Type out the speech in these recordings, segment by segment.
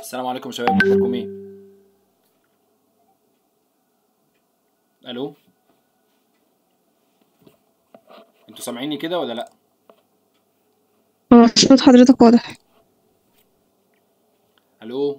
السلام عليكم يا شباب اخباركم ايه الو انتوا سامعيني كده ولا لا هو صوت حضرتك واضح الو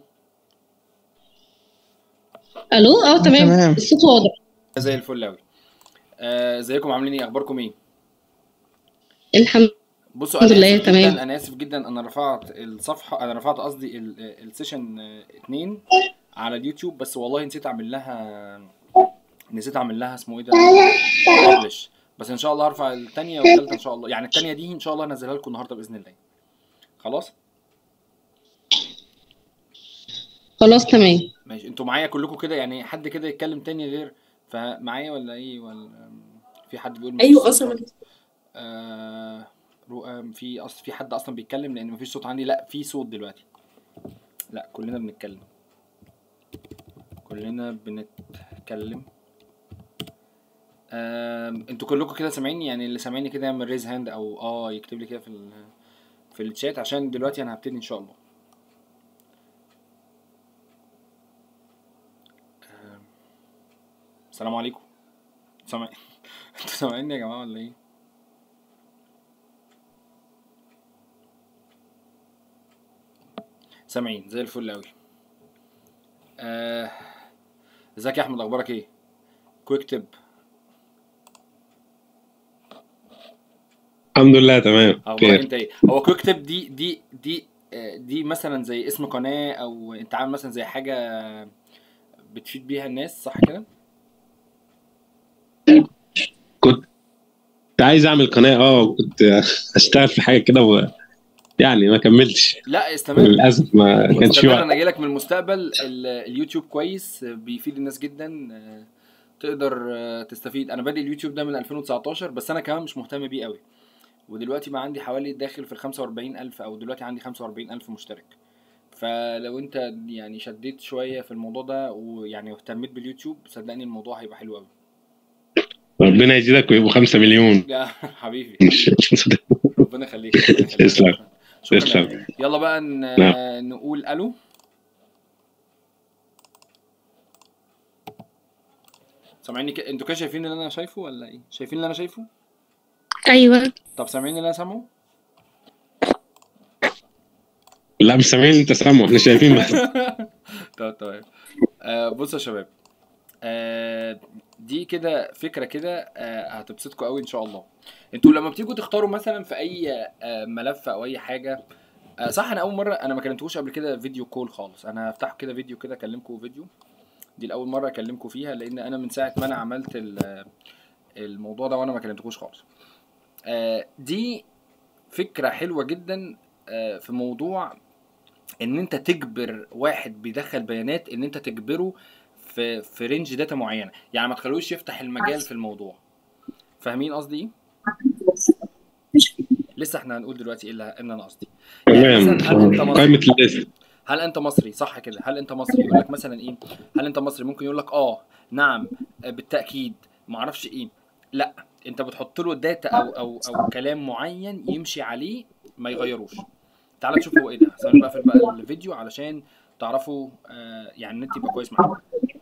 الو اه تمام تمام. الصوت واضح زي الفل اوي آه، ازيكم عاملين ايه اخباركم ايه الحمد بصوا الحمد انا لله، اسف تمام. جدا انا اسف جدا انا رفعت الصفحه انا رفعت قصدي ال- السيشن آه، اتنين على اليوتيوب بس والله نسيت اعمل لها نسيت اعمل لها اسمه ايه ده publish. بس ان شاء الله هرفع التانية والتالتة ان شاء الله يعني التانية دي ان شاء الله هنزلها لكم النهارده باذن الله خلاص خلاص تمام ماشي انتوا معايا كلكم كده يعني حد كده يتكلم تاني غير فمعايا ولا ايه ولا في حد بيقول مفيش ايوه صوت اصلا خالص؟ آه رؤى في أصل في حد اصلا بيتكلم لان مفيش صوت عندي لا في صوت دلوقتي لا كلنا بنتكلم كلنا بنتكلم آم، انتوا كلكم كده سامعيني يعني اللي سامعني كده يعمل ريز هاند او اه يكتب لي كده في ال في الشات عشان دلوقتي انا هبتدي ان شاء الله آم، السلام عليكم سامع انتوا سامعيني يا جماعه ولا ايه سامعين زي الفل قوي آه، ازيك يا احمد اخبارك ايه كويك تب الحمد لله تمام اخبارك خير انت ايه هو كويك تب دي دي دي آه، دي مثلا زي اسم قناه او انت عامل مثلا زي حاجه بتفيد بيها الناس صح كده كنت عايز اعمل قناه اه كنت اشتغل في حاجه كده و... يعني ما كملتش لا استمر للاسف ما كانش في استمر وقت انا جاي لك من المستقبل ال- اليوتيوب كويس بيفيد الناس جدا آه، تقدر آه، تستفيد انا بادئ اليوتيوب ده من 2019 بس انا كمان مش مهتم بيه قوي ودلوقتي ما عندي حوالي داخل في ال 45000 او دلوقتي عندي 45000 مشترك فلو انت يعني شديت شويه في الموضوع ده ويعني اهتميت باليوتيوب صدقني الموضوع هيبقى حلو قوي ربنا يزيدك ويبقوا 5 مليون يا حبيبي مش ربنا يخليك ربنا يخليك. تسلم. شكرا تسلم. يلا بقى ن... نعم. نقول الو سامعيني ك... انتوا كده شايفين اللي انا شايفه ولا ايه شايفين اللي انا شايفه ايوه طب سامعين اللي انا سامعه لا مش سامعين انت سامعه احنا شايفين بس طب تمام آه بصوا يا شباب آه دي كده فكره كده آه هتبسطكم قوي ان شاء الله انتوا لما بتيجوا تختاروا مثلا في اي آه ملف او اي حاجه آه صح انا اول مره انا ما كلمتكوش قبل كده فيديو كول خالص انا هفتح كده فيديو كده اكلمكم فيديو دي الاول مره اكلمكم فيها لان انا من ساعه ما انا عملت ال- الموضوع ده وانا ما كلمتكوش خالص آه دي فكره حلوه جدا آه في موضوع ان انت تجبر واحد بيدخل بيانات ان انت تجبره في في رينج داتا معينه يعني ما تخلوش يفتح المجال في الموضوع فاهمين قصدي ايه لسه احنا هنقول دلوقتي ايه اللي اللي انا قصدي تمام مثلاً هل انت مصري قائمه الليست هل انت مصري صح كده هل انت مصري يقول لك مثلا ايه هل انت مصري ممكن يقول لك اه نعم آه، بالتاكيد ما اعرفش ايه لا انت بتحط له داتا او او او كلام معين يمشي عليه ما يغيروش تعال نشوف هو ايه ده ثواني بقى بقى الفيديو علشان تعرفوا آه يعني النت يبقى كويس معاكم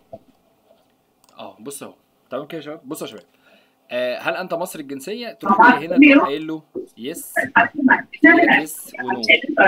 اه بص اهو تمام كده يا شباب بصوا يا شباب آه هل انت مصري الجنسيه تروح جاي هنا تروح قايل له يس يس ونو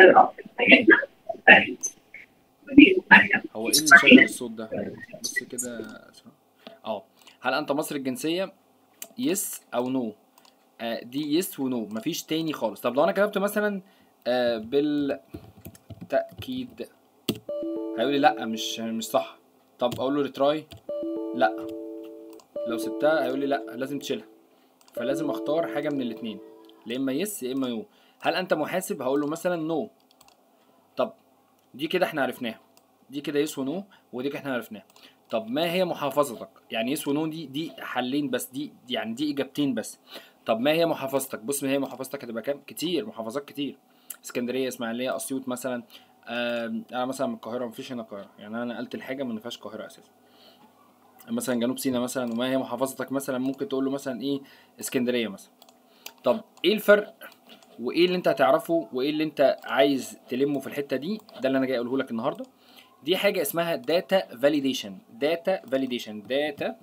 هو ايه اللي شغل الصوت ده بص كده اه هل انت مصري الجنسيه يس او نو آه دي يس ونو مفيش تاني خالص طب لو انا كتبت مثلا آه بالتاكيد هيقول لي لا مش مش صح طب اقول له ريتراي لا لو سبتها هيقول لي لا لازم تشيلها فلازم اختار حاجه من الاثنين يا اما يس يا اما نو هل انت محاسب هقول له مثلا نو طب دي كده احنا عرفناها دي كده يس ونو ودي كده احنا عرفناها طب ما هي محافظتك يعني يس ونو دي دي حلين بس دي دي- يعني دي اجابتين بس طب ما هي محافظتك بص ما هي محافظتك هتبقى كام كتير محافظات كتير اسكندريه اسماعيليه اسيوط مثلا آم، انا مثلا من القاهره مفيش هنا القاهره يعني انا نقلت الحاجه ما فيهاش القاهره اساسا مثلا جنوب سيناء مثلا وما هي محافظتك مثلا ممكن تقول له مثلا ايه اسكندريه مثلا طب ايه الفرق وايه اللي انت هتعرفه وايه اللي انت عايز تلمه في الحته دي ده اللي انا جاي اقوله لك النهارده دي حاجه اسمها داتا فاليديشن داتا فاليديشن داتا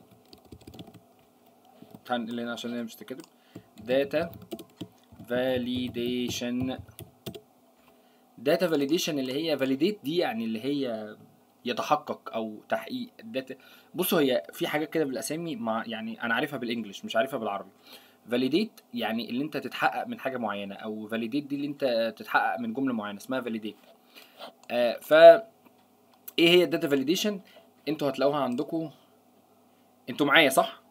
اللي هنا عشان هي مش تكتب داتا فاليديشن داتا فاليديشن اللي هي فاليديت دي يعني اللي هي يتحقق او تحقيق الداتا بصوا هي في حاجات كده بالاسامي مع يعني انا عارفها بالانجلش مش عارفها بالعربي فاليديت يعني اللي انت تتحقق من حاجه معينه او فاليديت دي اللي انت تتحقق من جمله معينه اسمها فاليديت آه ف ايه هي الداتا فاليديشن انتوا هتلاقوها عندكم انتوا معايا صح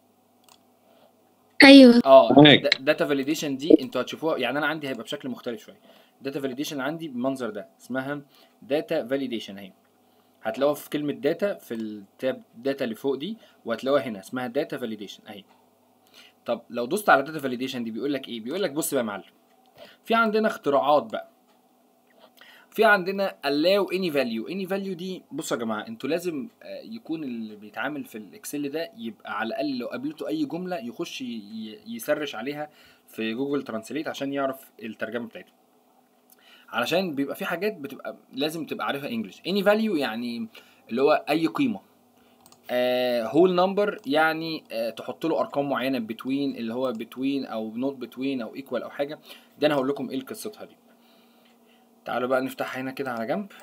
ايوه اه معاك. داتا فاليديشن دي انتوا هتشوفوها يعني انا عندي هيبقى بشكل مختلف شويه داتا فاليديشن عندي بالمنظر ده اسمها داتا فاليديشن اهي هتلاقوها في كلمه داتا في التاب داتا اللي فوق دي وهتلاقوها هنا اسمها داتا فاليديشن اهي طب لو دوست على داتا فاليديشن دي بيقول لك ايه بيقول لك بص بقى يا معلم في عندنا اختراعات بقى في عندنا allow any value any value دي بصوا يا جماعه انتوا لازم آه، يكون اللي بيتعامل في الاكسل ده يبقى على الاقل لو قابلته اي جمله يخش ي- ي- يسرش عليها في جوجل ترانسليت عشان يعرف الترجمه بتاعته علشان بيبقى في حاجات بتبقى لازم تبقى عارفها انجلش any value يعني اللي هو اي قيمه هول نمبر يعني آه تحط له ارقام معينه بتوين اللي هو بتوين او نوت بتوين او ايكوال او حاجه ده انا هقول لكم ايه قصتها دي تعالوا بقى نفتحها هنا كده على جنب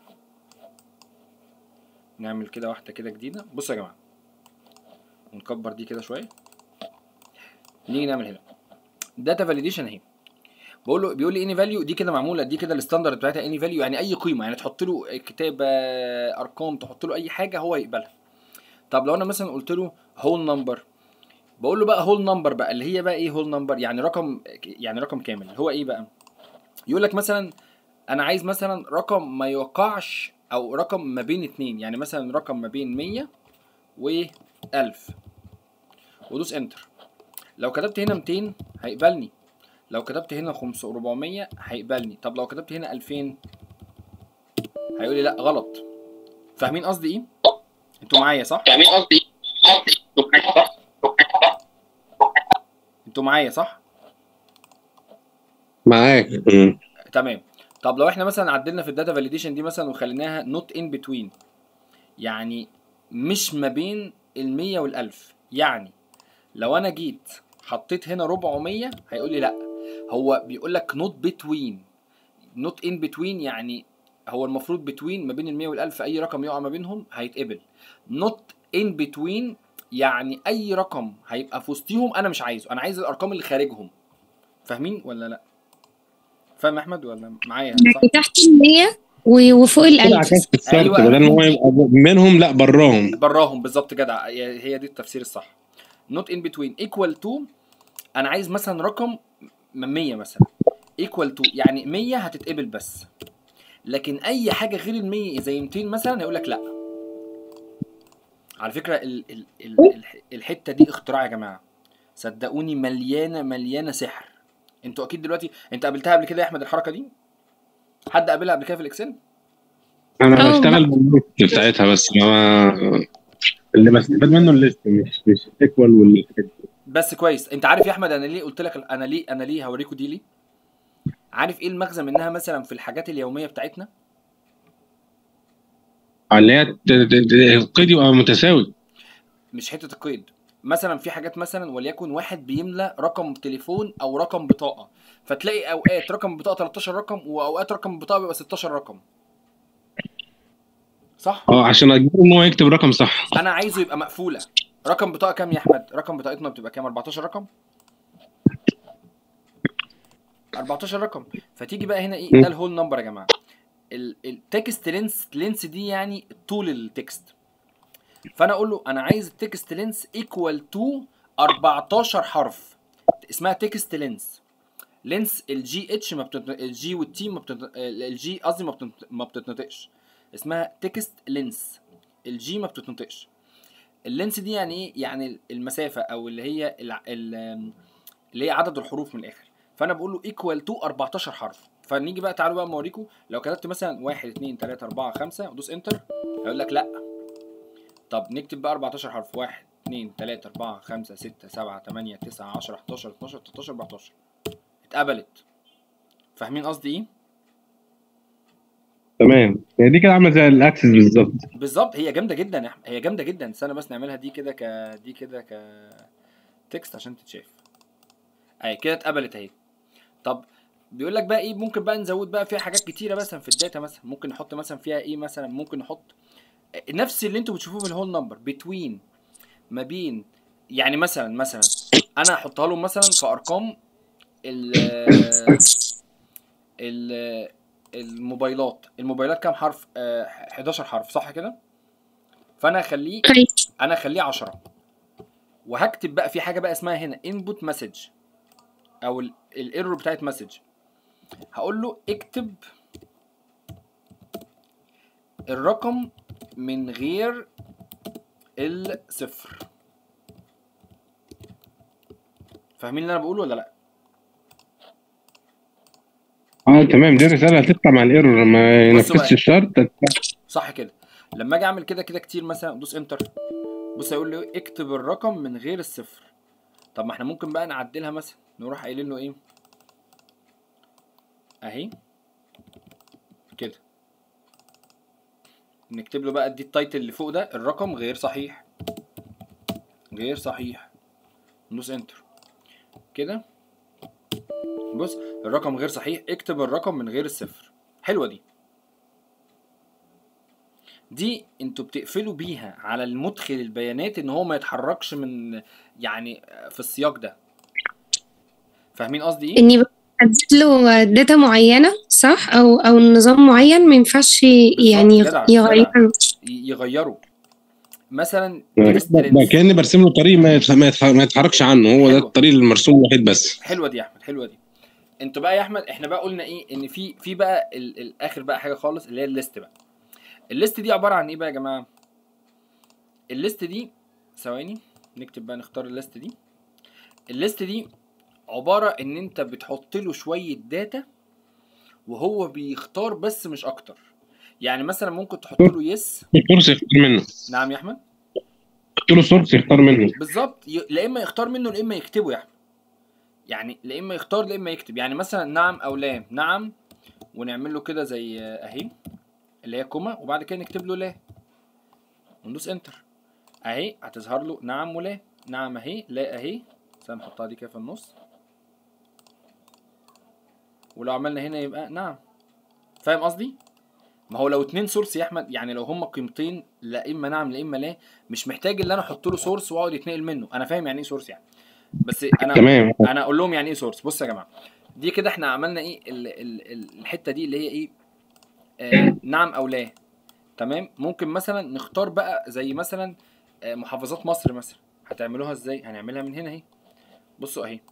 نعمل كده واحده كده جديده بصوا يا جماعه ونكبر دي كده شويه نيجي نعمل هنا داتا فاليديشن اهي بقول له بيقول لي اني فاليو دي كده معموله دي كده الستاندرد بتاعتها اني فاليو يعني اي قيمه يعني تحط له كتابه ارقام تحط له اي حاجه هو يقبلها طب لو انا مثلا قلت له هول نمبر بقول له بقى هول نمبر بقى اللي هي بقى ايه هول نمبر يعني رقم يعني رقم كامل هو ايه بقى يقول لك مثلا انا عايز مثلا رقم ما يوقعش او رقم ما بين اتنين يعني مثلا رقم ما بين 100 و 1000 ودوس انتر لو كتبت هنا 200 هيقبلني لو كتبت هنا 500 400 هيقبلني طب لو كتبت هنا 2000 هيقول لي لا غلط فاهمين قصدي ايه انتوا معايا صح فاهمين قصدي؟ انتوا معايا صح معاك مم. تمام طب لو احنا مثلا عدلنا في الداتا فاليديشن دي مثلا وخليناها نوت ان بتوين يعني مش ما بين ال 100 وال 1000 يعني لو انا جيت حطيت هنا 400 هيقول لي لا هو بيقول لك نوت بتوين نوت ان بتوين يعني هو المفروض بتوين ما بين ال 100 وال 1000 اي رقم يقع ما بينهم هيتقبل نوت ان بتوين يعني اي رقم هيبقى في وسطهم انا مش عايزه انا عايز الارقام اللي خارجهم فاهمين ولا لا فاهم يا احمد ولا معايا صح يعني تحت المية و- وفوق كده الألف عكست السرد أيوة. بدل ما هو يبقى منهم لا براهم براهم بالظبط جدع هي هي دي التفسير الصح نوت ان بتوين ايكوال تو انا عايز مثلا رقم من 100 مثلا ايكوال تو يعني 100 هتتقبل بس لكن اي حاجه غير ال 100 زي 200 مثلا هيقول لك لا على فكره ال ال ال الح- الحته دي اختراع يا جماعه صدقوني مليانه مليانه سحر انتوا اكيد دلوقتي انت قابلتها قبل كده يا احمد الحركه دي حد قابلها قبل كده في الاكسل انا أه. بشتغل بالليست بتاعتها بس ما اللي بستفاد منه الليست مش مش ايكوال والحاجات دي. بس كويس انت عارف يا احمد انا ليه قلت لك انا ليه انا ليه هوريكم دي ليه عارف ايه المغزى منها مثلا في الحاجات اليوميه بتاعتنا اللي هي ت- ت- ت- القيد يبقى متساوي مش حته القيد مثلا في حاجات مثلا وليكن واحد بيملى رقم تليفون او رقم بطاقه فتلاقي اوقات رقم بطاقه 13 رقم واوقات رقم بطاقه بيبقى 16 رقم صح اه عشان اجبره ان هو يكتب رقم صح انا عايزه يبقى مقفوله رقم بطاقه كام يا احمد رقم بطاقتنا بتبقى كام 14 رقم 14 رقم فتيجي بقى هنا ايه ده الهول نمبر يا جماعه التكست لينس لينس دي يعني طول التكست فانا اقول له انا عايز التكست لينس ايكوال تو 14 حرف اسمها تكست لينس لينس الجي اتش ما بتنطق الجي والتي ما بتنطق الجي قصدي ما بتنطق ما بتتنطقش اسمها تكست لينس الجي ما بتتنطقش اللينس دي يعني ايه يعني المسافه او اللي هي الع- ال- اللي هي عدد الحروف من الاخر فانا بقول له ايكوال تو 14 حرف فنيجي بقى تعالوا بقى اوريكم لو كتبت مثلا 1 2 3 4 5 ودوس انتر هيقول لك لا طب نكتب بقى 14 حرف 1 2 3 4 5 6 7 8 9 10 11 12 13 14 اتقبلت فاهمين قصدي ايه تمام هي دي كده عامله زي الاكسس بالظبط بالظبط هي جامده جدا يا احمد هي جامده جدا استنى بس نعملها دي كده ك دي كده ك تكست عشان تتشاف اهي كده اتقبلت اهي طب بيقول لك بقى ايه ممكن بقى نزود بقى فيها حاجات كتيره مثلا في الداتا مثلا ممكن نحط مثلا فيها ايه مثلا ممكن نحط نفس اللي انتوا بتشوفوه في الهول نمبر بتوين ما بين يعني مثلا مثلا انا هحطها لهم مثلا في ارقام ال ال الموبايلات الموبايلات كام حرف آه 11 حرف صح كده فانا اخليه أيوة. انا اخليه 10 وهكتب بقى في حاجه بقى اسمها هنا انبوت مسج او الايرور بتاعت مسج هقول له اكتب الرقم من غير الصفر فاهمين اللي انا بقوله ولا لا اه تمام دي الرساله هتطلع مع الايرور ما بص بقى. ينفذش الشرط صح كده لما اجي اعمل كده كده كتير مثلا دوس انتر بص هيقول لي اكتب الرقم من غير الصفر طب ما احنا ممكن بقى نعدلها مثلا نروح قايلين له ايه اهي كده نكتب له بقى دي التايتل اللي فوق ده الرقم غير صحيح غير صحيح ندوس انتر كده بص الرقم غير صحيح اكتب الرقم من غير الصفر حلوه دي دي انتوا بتقفلوا بيها على المدخل البيانات ان هو ما يتحركش من يعني في السياق ده فاهمين قصدي ايه اني بحدد له داتا معينة صح او او نظام معين ما ينفعش يعني جدع، يغيره ي- يغيروا مثلا ده text ده length. كاني برسم له طريق ما يتح- ما يتح- ما يتحركش عنه هو ده حلو. الطريق المرسوم الوحيد بس حلوه دي يا احمد حلوه دي انتوا بقى يا احمد احنا بقى قلنا ايه ان في في بقى ال- الاخر بقى حاجه خالص اللي هي الليست بقى الليست دي عباره عن ايه بقى يا جماعه الليست دي ثواني نكتب بقى نختار الليست دي الليست دي عباره ان انت بتحط له شويه داتا وهو بيختار بس مش اكتر يعني مثلا ممكن تحط له يس سورس يختار منه نعم يا احمد قلت له سورس يختار منه بالظبط ي- لا اما يختار منه لا اما يكتبه يا احمد يعني لا اما يختار لا اما يكتب يعني مثلا نعم او لا نعم ونعمل له كده زي آه، اهي اللي هي كوما وبعد كده نكتب له لا وندوس انتر اهي هتظهر له نعم ولا نعم اهي لا اهي استنى نحطها دي كده في النص ولو عملنا هنا يبقى نعم فاهم قصدي ما هو لو اتنين سورس يا احمد يعني لو هما قيمتين لا اما نعم لا اما لا مش محتاج ان انا احط له سورس واقعد يتنقل منه انا فاهم يعني ايه سورس يعني بس انا تمام انا اقول لهم يعني ايه سورس بص يا جماعه دي كده احنا عملنا ايه ال ال ال الحته دي اللي هي ايه آه نعم او لا تمام ممكن مثلا نختار بقى زي مثلا آه محافظات مصر مثلا هتعملوها ازاي هنعملها من هنا اهي بصوا اهي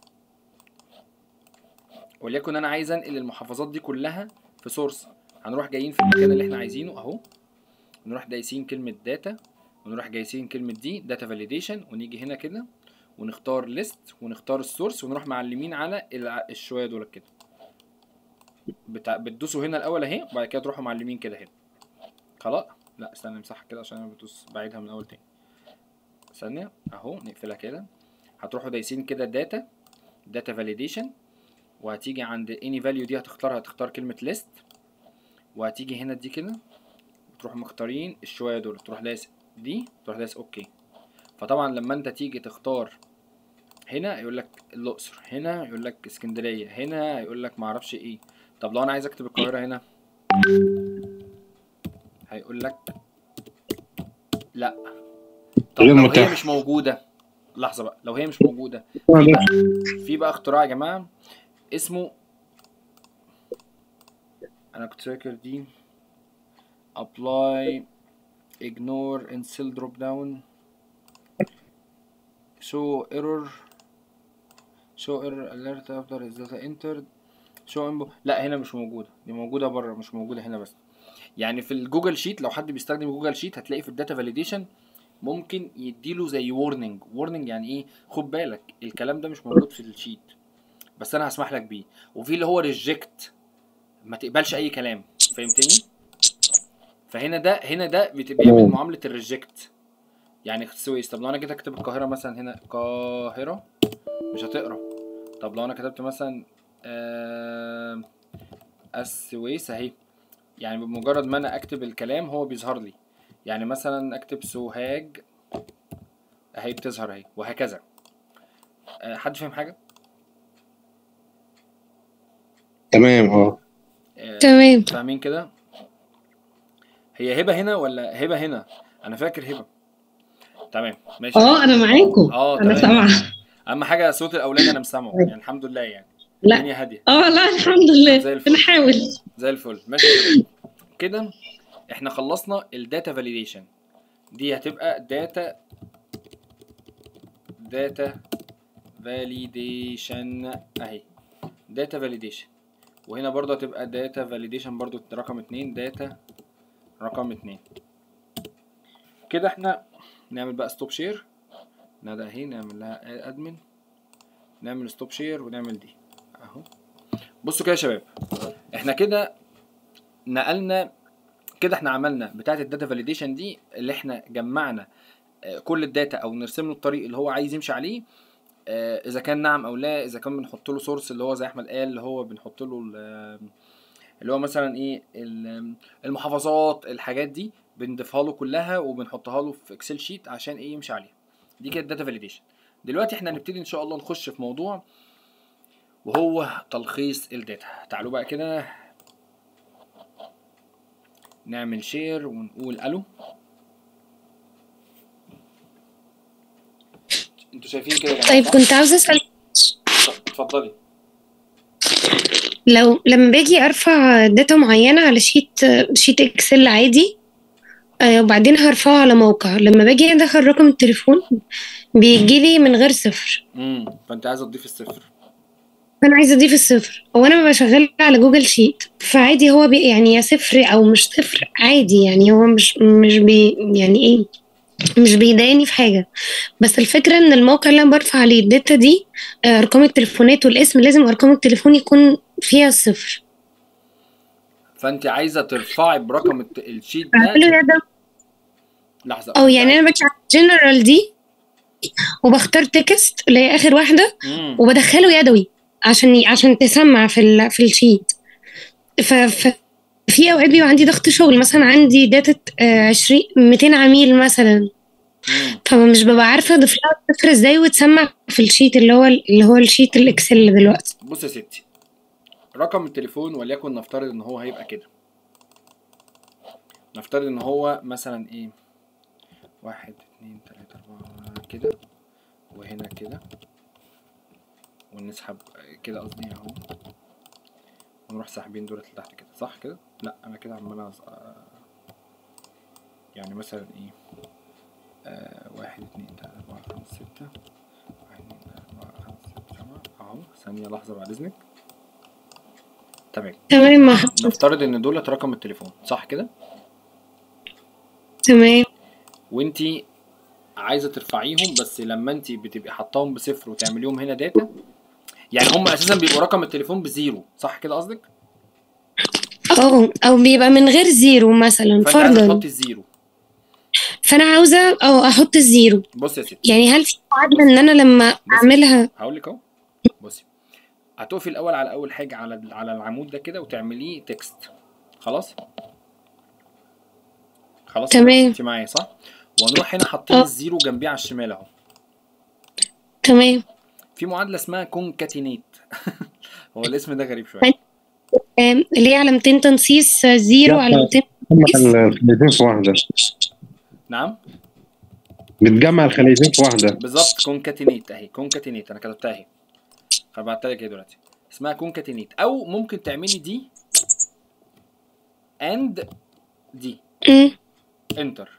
وليكن انا عايز انقل المحافظات دي كلها في سورس هنروح جايين في المكان اللي احنا عايزينه اهو نروح دايسين كلمه داتا ونروح جايسين كلمه دي داتا فاليديشن ونيجي هنا كده ونختار ليست ونختار السورس ونروح معلمين على الع- الشويه دول كده بتاع بتدوسوا هنا الاول اهي وبعد كده تروحوا معلمين كده هنا خلاص لا استنى نمسحها كده عشان انا بدوس بعيدها من الاول تاني ثانيه اهو نقفلها كده هتروحوا دايسين كده داتا داتا فاليديشن وهتيجي عند اني فاليو دي هتختارها هتختار كلمه ليست وهتيجي هنا دي كده تروح مختارين الشويه دول تروح دايس دي تروح دايس اوكي فطبعا لما انت تيجي تختار هنا يقول لك الاقصر هنا يقول لك اسكندريه هنا يقول لك معرفش ايه طب لو انا عايز اكتب القاهره هنا هيقول لك لا طب غير لو هي متاح. مش موجوده لحظه بقى لو هي مش موجوده في بقى في بقى اختراع يا جماعه اسمه انا كنت فاكر دي apply ignore and cell drop down show error show error alert after is data entered show info لا هنا مش موجوده دي موجوده بره مش موجوده هنا بس يعني في الجوجل شيت لو حد بيستخدم جوجل شيت هتلاقي في الداتا فاليديشن ممكن يديله زي warning warning يعني ايه خد بالك الكلام ده مش موجود في الشيت بس انا هسمح لك بيه وفي اللي هو ريجكت ما تقبلش اي كلام فهمتني فهنا ده هنا ده بت- بيعمل تمام. معامله الريجكت يعني السويس طب لو انا جيت اكتب القاهره مثلا هنا القاهره مش هتقرا طب لو انا كتبت مثلا آه السويس اهي يعني بمجرد ما انا اكتب الكلام هو بيظهر لي يعني مثلا اكتب سوهاج اهي بتظهر اهي وهكذا آه، حد فاهم حاجه تمام اه آه، تمام فاهمين كده هي هبه هنا ولا هبه هنا انا فاكر هبه تمام ماشي اه انا معاكم اه انا تمام سامعه اهم حاجه صوت الاولاد انا مسامعه يعني الحمد لله يعني لا الدنيا هاديه اه لا الحمد لله زي الفل. بنحاول زي الفل ماشي كده احنا خلصنا الداتا فاليديشن دي هتبقى داتا داتا فاليديشن اهي داتا فاليديشن وهنا برضه هتبقى داتا فاليديشن برضه رقم اتنين داتا رقم اتنين كده احنا نعمل بقى ستوب شير ده اهي نعمل لها ادمن نعمل ستوب شير ونعمل دي اهو بصوا كده يا شباب احنا كده نقلنا كده احنا عملنا بتاعه الداتا فاليديشن دي اللي احنا جمعنا آه، كل الداتا او نرسم له الطريق اللي هو عايز يمشي عليه آه، اذا كان نعم او لا اذا كان بنحط له سورس اللي هو زي احمد قال اللي هو بنحط له ال- اللي هو مثلا ايه ال- المحافظات الحاجات دي بنضيفها له كلها وبنحطها له في اكسل شيت عشان ايه يمشي عليها دي كده الداتا فاليديشن دلوقتي احنا هنبتدي ان شاء الله نخش في موضوع وهو تلخيص الداتا تعالوا بقى كده نعمل شير ونقول الو انتوا شايفين كده يا جماعه طيب صح؟ كنت عاوزة أسأل اتفضلي لو لما باجي ارفع داتا معينة على شيت شيت اكسل عادي آه، وبعدين هرفعه على موقع لما باجي ادخل رقم التليفون بيجي لي من غير صفر امم فانت عايزه تضيف الصفر فانا عايزه اضيف الصفر وانا ببقى شغاله على جوجل شيت فعادي هو بي يعني يا صفر او مش صفر عادي يعني هو مش مش بي يعني ايه مش بيضايقني في حاجه بس الفكره ان الموقع اللي انا برفع عليه الداتا دي آه، ارقام التليفونات والاسم لازم ارقام التليفون يكون فيها صفر فانت عايزه ترفعي برقم الت- الشيت بعمله ده يدوي لحظه او يعني انا باجي على الجنرال دي وبختار تكست اللي هي اخر واحده امم وبدخله يدوي عشان ي- عشان تسمع في ال... في الشيت ف... ف... في اوقات بيبقى عندي ضغط شغل مثلا عندي داتا آه، 20 200 عميل مثلا امم فمش ببقى عارفه اضيف لها الصفر ازاي وتسمع في الشيت اللي هو اللي هو الشيت الاكسل اللي دلوقتي بص يا ستي رقم التليفون وليكن نفترض ان هو هيبقى كده نفترض ان هو مثلا ايه واحد اتنين تلاتة اربعة كده وهنا كده ونسحب كده قصدي اهو ونروح ساحبين دولت لتحت كده صح كده لا انا كده عمال أز- آه، يعني مثلا ايه آه واحد اتنين تلاتة اربعة خمسة ستة واحد اتنين تلاتة اربعة خمسة ستة سبعة اهو ثانية لحظة بعد اذنك تمام تمام مع حضرتك نفترض ان دولت رقم التليفون صح كده تمام وانتي عايزه ترفعيهم بس لما انتي بتبقي حطاهم بصفر وتعمليهم هنا داتا يعني هم اساسا بيبقوا رقم التليفون بزيرو صح كده قصدك اه او بيبقى من غير زيرو مثلا فانت عايزه فرضا تحطي الزيرو فانا عاوزه او احط الزيرو بص يا ستي يعني هل في معادله ان انا لما اعملها هقول لك اهو بصي هتقفي الاول على اول حاجه على على العمود ده كده وتعمليه تكست خلاص خلاص تمام. انت معايا صح وهنروح هنا حاطين اه. الزيرو جنبيه على الشمال اهو تمام في معادله اسمها كونكاتينيت هو الاسم ده غريب شويه آم، اللي هي علامتين تنصيص آه، زيرو لا. علامتين بتجمع الخليتين في واحدة نعم بتجمع الخليتين في واحدة بالظبط كونكاتينيت اهي كونكاتينيت انا كتبتها اهي فبعتها لك اهي دلوقتي اسمها كونكاتينيت او ممكن تعملي دي اند دي مم. انتر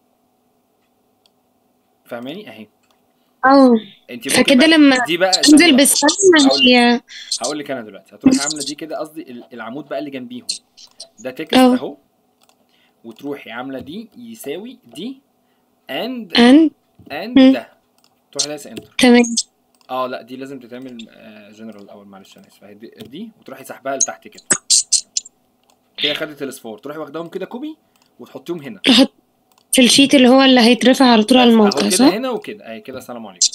فاهماني اهي اه انت ممكن فكده بقى- لما دي بقى انزل ثانية. بالسهم هقول لك. هي هقول لك انا دلوقتي هتروحي عامله دي كده قصدي ال- العمود بقى اللي جنبيهم ده تكست اه. اهو وتروحي عامله دي يساوي دي اند ان اند مم. ده تروحي دايسه انتر تمام اه لا دي لازم تتعمل جنرال الاول معلش انا اسف اهي دي, دي وتروحي سحبها لتحت كده كده خدت الاصفار تروحي واخداهم كده كوبي وتحطيهم هنا احط في الشيت اللي هو اللي هيترفع على طول على اهو الموقع كده صح؟ هنا وكده اهي كده السلام عليكم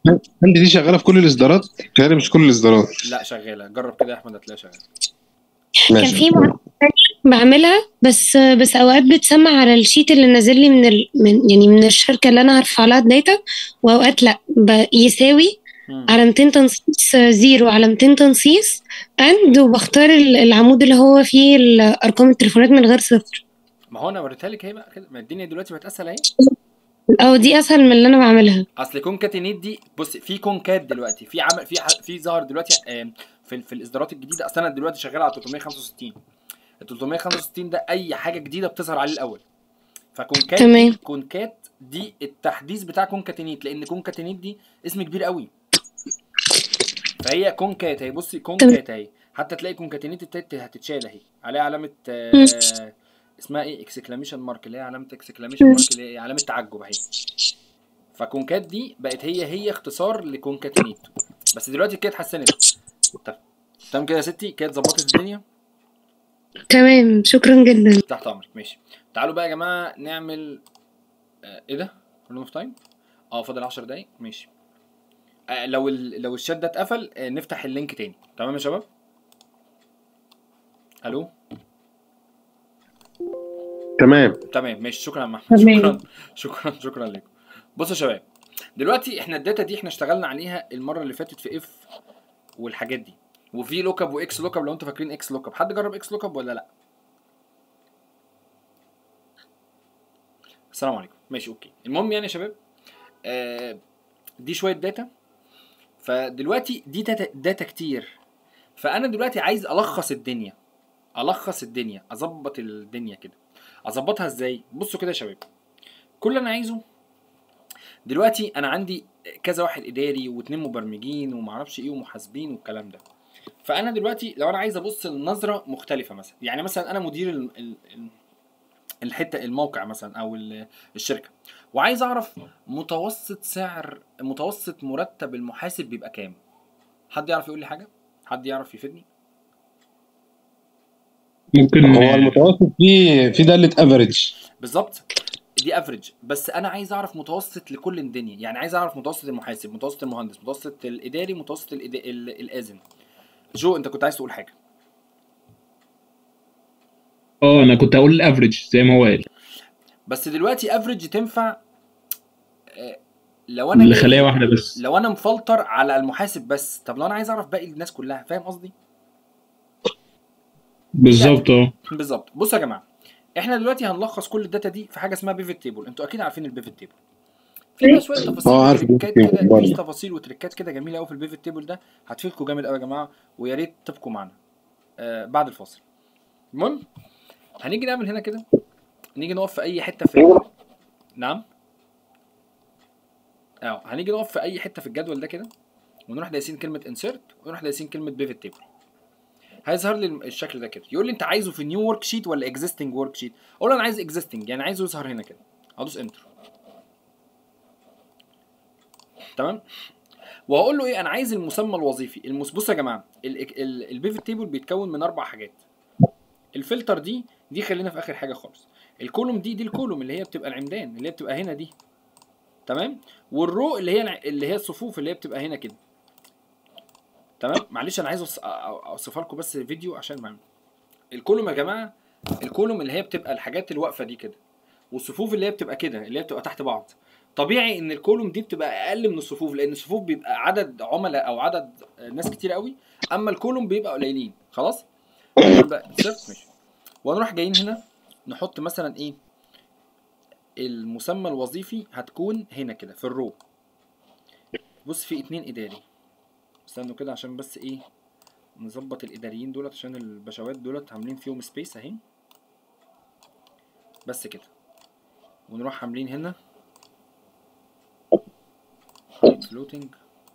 عندي دي شغالة في كل الإصدارات؟ تهيألي مش كل الإصدارات لا شغاله جرب كده يا احمد هتلاقيها شغاله كان ماشي في معادلة تانية بعملها بس بس اوقات بتسمع على الشيت اللي نازل لي من ال... من يعني من الشركه اللي انا هرفع لها الداتا واوقات لا ب... يساوي مم. علامتين تنصيص زيرو علامتين تنصيص اند وبختار ال- العمود اللي هو فيه ال- ارقام التليفونات من غير صفر ما هو انا وريتها لك اهي بقى كده ما الدنيا دلوقتي بقت اسهل اهي او دي اسهل من اللي انا بعملها اصل كونكاتينيت دي بص في كونكات دلوقتي في عمل في ح- في ظهر دلوقتي آم، في ال- في الاصدارات الجديده اصل انا دلوقتي شغال على 365 ال 365 ده اي حاجه جديده بتظهر عليه الاول فكونكات تمام. دي كونكات دي التحديث بتاع كونكاتينيت لان كونكاتينيت دي اسم كبير قوي فهي كونكات اهي بصي كونكات اهي حتى تلاقي كونكاتينيت التالت هتتشال اهي عليها علامه آه اسمها ايه اكسكلاميشن مارك اللي هي علامه اكسكلاميشن مارك اللي هي علامه تعجب اهي فكونكات دي بقت هي هي اختصار لكونكاتينيت بس دلوقتي كده اتحسنت طب تمام كده يا ستي كده ظبطت الدنيا تمام شكرا جدا تحت امرك ماشي تعالوا بقى يا جماعه نعمل آه ايه ده رول اوف تايم اه فاضل 10 دقايق ماشي آه لو ال... لو الشات ده اتقفل آه نفتح اللينك تاني تمام يا شباب الو تمام تمام ماشي شكرا يا عم احمد تمام. شكرا شكرا شكرا لكم بصوا يا شباب دلوقتي احنا الداتا دي احنا اشتغلنا عليها المره اللي فاتت في اف والحاجات دي وفي لوك اب واكس لوك اب لو انتوا فاكرين اكس لوك اب حد جرب اكس لوك اب ولا لا السلام عليكم ماشي اوكي المهم يعني يا شباب آه دي شويه داتا فدلوقتي دي داتا, داتا كتير فانا دلوقتي عايز الخص الدنيا الخص الدنيا اظبط الدنيا كده اظبطها ازاي بصوا كده يا شباب كل اللي انا عايزه دلوقتي انا عندي كذا واحد اداري واتنين مبرمجين ومعرفش ايه ومحاسبين والكلام ده فانا دلوقتي لو انا عايز ابص لنظره مختلفه مثلا يعني مثلا انا مدير ال- ال- ال- الحته الموقع مثلا او ال- الشركه وعايز اعرف متوسط سعر متوسط مرتب المحاسب بيبقى كام حد يعرف يقول لي حاجه حد يعرف يفيدني ممكن هو المتوسط فيه في داله افريج بالظبط دي افريج بس انا عايز اعرف متوسط لكل الدنيا يعني عايز اعرف متوسط المحاسب متوسط المهندس متوسط الاداري متوسط الإدا... ال- الاذن جو انت كنت عايز تقول حاجه اه انا كنت هقول الافريج زي ما هو قال بس دلوقتي افريج تنفع آه، لو انا لخلية واحده بس لو انا مفلتر على المحاسب بس طب لو انا عايز اعرف باقي الناس كلها فاهم قصدي بالظبط اه بالظبط بصوا يا جماعه احنا دلوقتي هنلخص كل الداتا دي في حاجه اسمها بيفت تيبل انتوا اكيد عارفين البيفت تيبل في بقى شويه تفاصيل اه، عارف وتريكات البيفت تيبل كده في برضه. تفاصيل وتريكات كده جميله قوي في البيفت تيبل ده هتفيدكم جامد قوي يا جماعه ويا ريت تبقوا معانا آه بعد الفاصل المهم هنيجي نعمل هنا كده نيجي نقف في اي حته في نعم اه هنيجي نقف في اي حته في الجدول ده كده ونروح دايسين كلمه انسيرت ونروح دايسين كلمه بيفت تيبل هيظهر لي الشكل ده كده يقول لي انت عايزه في نيو ورك شيت ولا اكزيستنج ورك شيت اقول له انا عايز اكزيستنج يعني عايزه يظهر هنا كده ادوس انتر تمام وهقول له ايه انا عايز المسمى الوظيفي المس... بصوا يا جماعه البيفت تيبل بيتكون من اربع حاجات الفلتر دي دي خلينا في اخر حاجه خالص الكولوم دي دي الكولوم اللي هي بتبقى العمدان اللي هي بتبقى هنا دي تمام والرو اللي هي الع- اللي هي الصفوف اللي هي بتبقى هنا كده تمام معلش انا عايز أوص- أ- أ- اوصفها لكم بس فيديو عشان ما الكولوم يا جماعه الكولوم اللي هي بتبقى الحاجات الواقفه دي كده والصفوف اللي هي بتبقى كده اللي هي بتبقى تحت بعض طبيعي ان الكولوم دي بتبقى اقل من الصفوف لان الصفوف بيبقى عدد عملاء او عدد ناس كتير قوي اما الكولوم بيبقى قليلين خلاص نقول بقى insert، ماشي ونروح جايين هنا نحط مثلا ايه المسمى الوظيفي هتكون هنا كده في الرو بص في اتنين اداري استنوا كده عشان بس ايه نظبط الاداريين دولت عشان البشوات دولت عاملين فيهم سبيس اهي بس كده ونروح عاملين هنا فلوتنج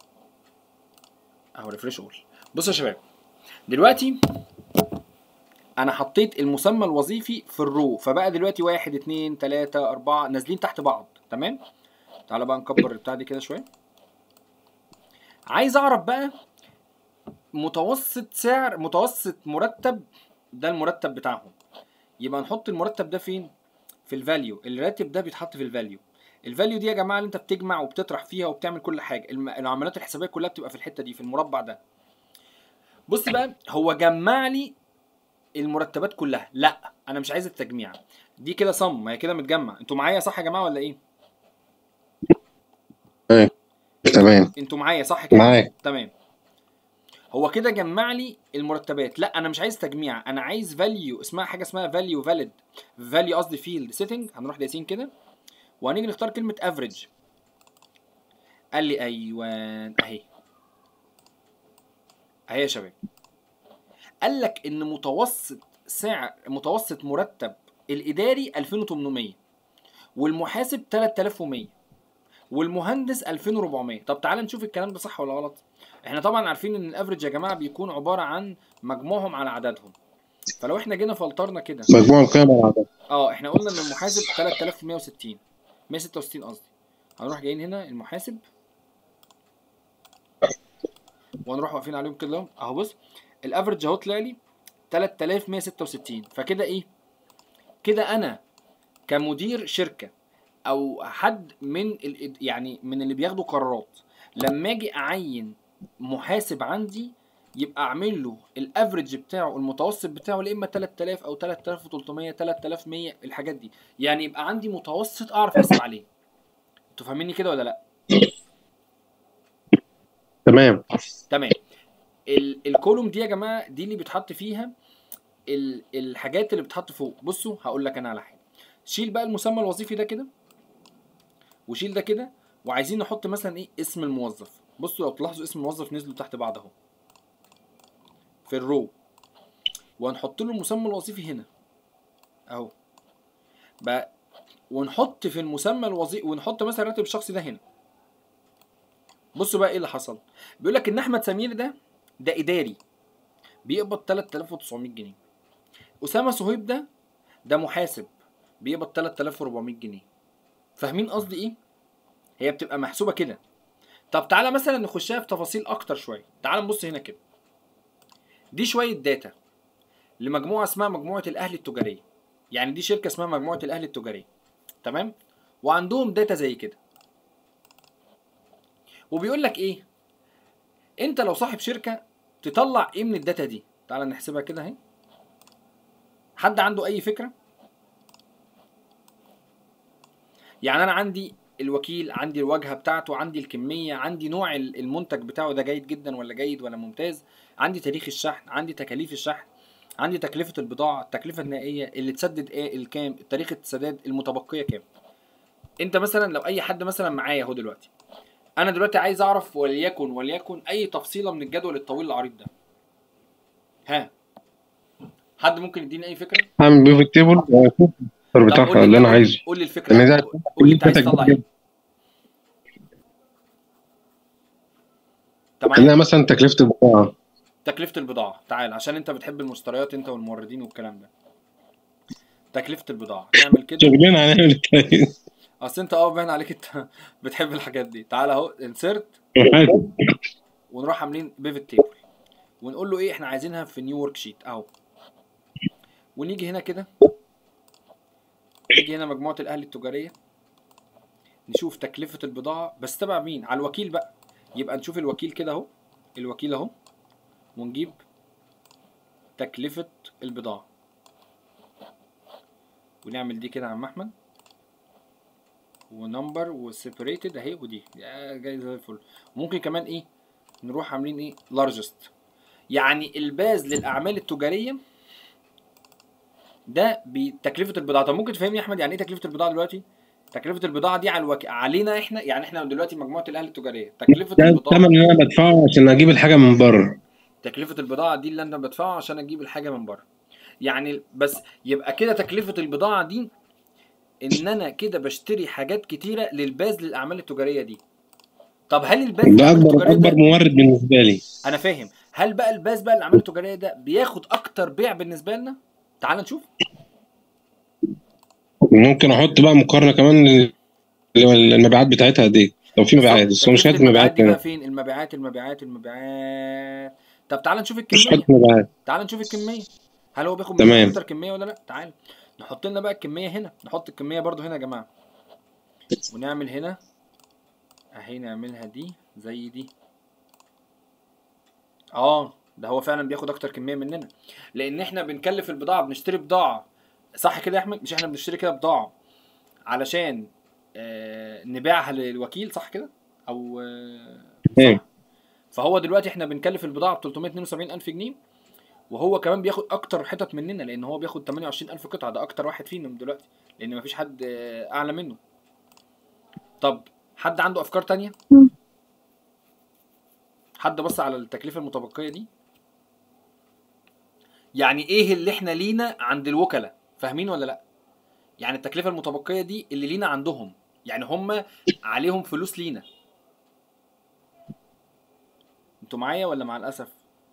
اهو ريفريش اول بصوا يا شباب دلوقتي انا حطيت المسمى الوظيفي في الرو فبقى دلوقتي واحد اتنين تلاتة اربعة نازلين تحت بعض تمام تعالى بقى نكبر البتاع دي كده شوية عايز اعرف بقى متوسط سعر متوسط مرتب ده المرتب بتاعهم يبقى نحط المرتب ده فين في الفاليو الراتب ده بيتحط في الفاليو الفاليو دي يا جماعه اللي انت بتجمع وبتطرح فيها وبتعمل كل حاجه الم- العمليات الحسابيه كلها بتبقى في الحته دي في المربع ده بص بقى هو جمع لي المرتبات كلها لا انا مش عايز التجميع دي كده صم ما هي كده متجمع انتوا معايا صح يا جماعه ولا ايه تمام انتوا معايا صح كده معاك تمام هو كده جمع لي المرتبات لا انا مش عايز تجميع انا عايز فاليو اسمها حاجه اسمها فاليو فاليد فاليو قصدي فيلد سيتنج هنروح دايسين كده وهنيجي نختار كلمه افريج قال لي ايوان اهي اهي يا شباب قال لك ان متوسط سعر متوسط مرتب الاداري 2800 والمحاسب 3100 والمهندس 2400 طب تعال نشوف الكلام ده صح ولا غلط احنا طبعا عارفين ان الافريج يا جماعه بيكون عباره عن مجموعهم على عددهم فلو احنا جينا فلترنا كده مجموع القيم على بعضها. اه احنا قلنا ان المحاسب 3160 166 قصدي هنروح جايين هنا المحاسب وهنروح واقفين عليهم كده اهو بص الافرج اهو طلع لي 3166 فكده ايه كده انا كمدير شركه او حد من ال يعني من اللي بياخدوا قرارات لما اجي اعين محاسب عندي يبقى اعمل له الافريج بتاعه المتوسط بتاعه يا اما 3000 او 3300 3100 الحاجات دي يعني يبقى عندي متوسط اعرف احسب عليه انتوا فاهميني كده ولا لا تمام تمام ال الكولوم دي يا جماعه دي اللي بيتحط فيها ال الحاجات اللي بتتحط فوق بصوا هقول لك انا على حاجه شيل بقى المسمى الوظيفي ده كده وشيل ده كده وعايزين نحط مثلا ايه اسم الموظف بصوا لو تلاحظوا اسم الموظف نزلوا تحت بعض اهو في الرو وهنحط له المسمى الوظيفي هنا اهو بقى ونحط في المسمى الوظيفي ونحط مثلا الراتب الشخصي ده هنا بصوا بقى ايه اللي حصل بيقول لك ان احمد سمير ده ده اداري بيقبض 3900 جنيه اسامه صهيب ده ده محاسب بيقبض 3400 جنيه فاهمين قصدي ايه هي بتبقى محسوبه كده طب تعالى مثلا نخشها في تفاصيل اكتر شويه تعالى نبص هنا كده دي شويه داتا لمجموعه اسمها مجموعه الاهلي التجاريه يعني دي شركه اسمها مجموعه الاهلي التجاريه تمام وعندهم داتا زي كده وبيقول لك ايه انت لو صاحب شركه تطلع ايه من الداتا دي تعال نحسبها كده اهي حد عنده اي فكره يعني انا عندي الوكيل عندي الواجهه بتاعته عندي الكميه عندي نوع ال- المنتج بتاعه ده جيد جدا ولا جيد ولا ممتاز عندي تاريخ الشحن عندي تكاليف الشحن عندي تكلفه البضاعه التكلفه النهائيه اللي تسدد ايه الكام تاريخ السداد المتبقيه كام انت مثلا لو اي حد مثلا معايا اهو دلوقتي انا دلوقتي عايز اعرف وليكن وليكن اي تفصيله من الجدول الطويل العريض ده ها حد ممكن يديني اي فكره هعمل بيفت تيبل واشوف طب بتاعها قول لي اللي انا قول- عايزه قول لي الفكره لان ده قول لي انت عايز داتا تطلع كبيرة ايه جدا. طب خلينا مثلا تكلفه البضاعه تكلفة البضاعة تعال عشان انت بتحب المشتريات انت والموردين والكلام ده تكلفة البضاعة نعمل كده شغلنا هنعمل كده اصل انت اه باين عليك انت بتحب الحاجات دي تعال اهو انسرت ونروح عاملين بيفت تيبل ونقول له ايه احنا عايزينها في نيو ورك شيت اهو ونيجي هنا كده نيجي هنا مجموعة الاهلي التجارية نشوف تكلفة البضاعة بس تبع مين على الوكيل بقى يبقى نشوف الوكيل كده اهو الوكيل اهو ونجيب تكلفة البضاعة ونعمل دي كده يا عم احمد ونمبر وسيبريتد اهي ودي يا جاي زي الفل ممكن كمان ايه نروح عاملين ايه لارجست يعني الباز للاعمال التجاريه ده بتكلفه البضاعه طب ممكن تفهمني يا احمد يعني ايه تكلفه البضاعه دلوقتي تكلفه البضاعه دي على الوك... علينا احنا يعني احنا دلوقتي مجموعه الاهلي التجاريه تكلفه ده البضاعه الثمن اللي انا بدفعه عشان اجيب الحاجه من بره تكلفة البضاعة دي اللي أنا بدفعه عشان أجيب الحاجة من بره. يعني بس يبقى كده تكلفة البضاعة دي إن أنا كده بشتري حاجات كتيرة للباز للأعمال التجارية دي. طب هل الباز ده للأعمال اكبر التجارية اكبر ده مورد بالنسبه لي أنا فاهم، هل بقى الباز بقى للأعمال التجارية ده بياخد أكتر بيع بالنسبة لنا؟ تعال نشوف. ممكن احط بقى مقارنه كمان لل- المبيعات بتاعتها قد ايه لو في مبيعات بس هو مش تكلفة كاتب مبيعات دي بقى هنا فين؟ المبيعات المبيعات المبيعات. طب تعال نشوف مش الكمية. كاتب مبيعات تعال نشوف الكميه هل هو بياخد تمام. مننا اكتر كميه ولا لا تعال نحط لنا بقى الكميه هنا نحط الكميه برضو هنا يا جماعه ونعمل هنا اهي نعملها دي زي دي اه ده هو فعلا بياخد اكتر كميه مننا لان احنا بنكلف البضاعه بنشتري بضاعه صح كده يا احمد مش احنا بنشتري كده بضاعه علشان آه نبيعها للوكيل صح كده او آه تمام. صح؟ فهو دلوقتي احنا بنكلف البضاعه ب 372 الف جنيه وهو كمان بياخد اكتر حتت مننا لان هو بياخد 28 الف قطعه ده اكتر واحد فينا دلوقتي لان مفيش حد آه، اعلى منه طب حد عنده افكار تانية مم. حد بص على التكلفه المتبقيه دي يعني ايه اللي احنا لينا عند الوكلاء فاهمين ولا لا يعني التكلفه المتبقيه دي اللي لينا عندهم يعني هم عليهم فلوس لينا انتوا معايا ولا مع الاسف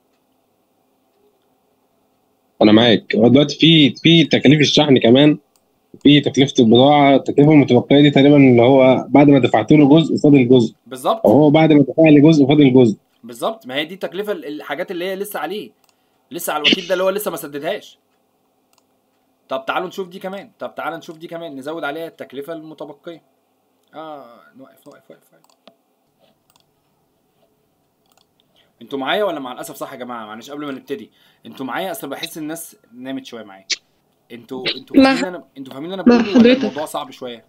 انا معاك هو دلوقتي في في تكاليف الشحن كمان في تكلفه البضاعه التكلفه المتبقيه دي تقريبا اللي هو بعد ما دفعت له جزء فاضل جزء بالظبط او هو بعد ما دفع لي جزء فاضل جزء بالظبط ما هي دي تكلفه ال- الحاجات اللي هي لسه عليه لسه على الوكيل ده اللي هو لسه ما سددهاش طب تعالوا نشوف دي كمان طب تعالوا نشوف دي كمان نزود عليها التكلفه المتبقيه اه نوقف نوقف نوقف نوقف. انتوا معايا ولا مع الاسف صح يا جماعه معلش قبل ما نبتدي انتوا معايا اصل بحس الناس نامت شويه معايا انتوا انتوا مع- فاهمين انا انتوا فاهمين انا مع بقول ولا حضرتك. الموضوع صعب شويه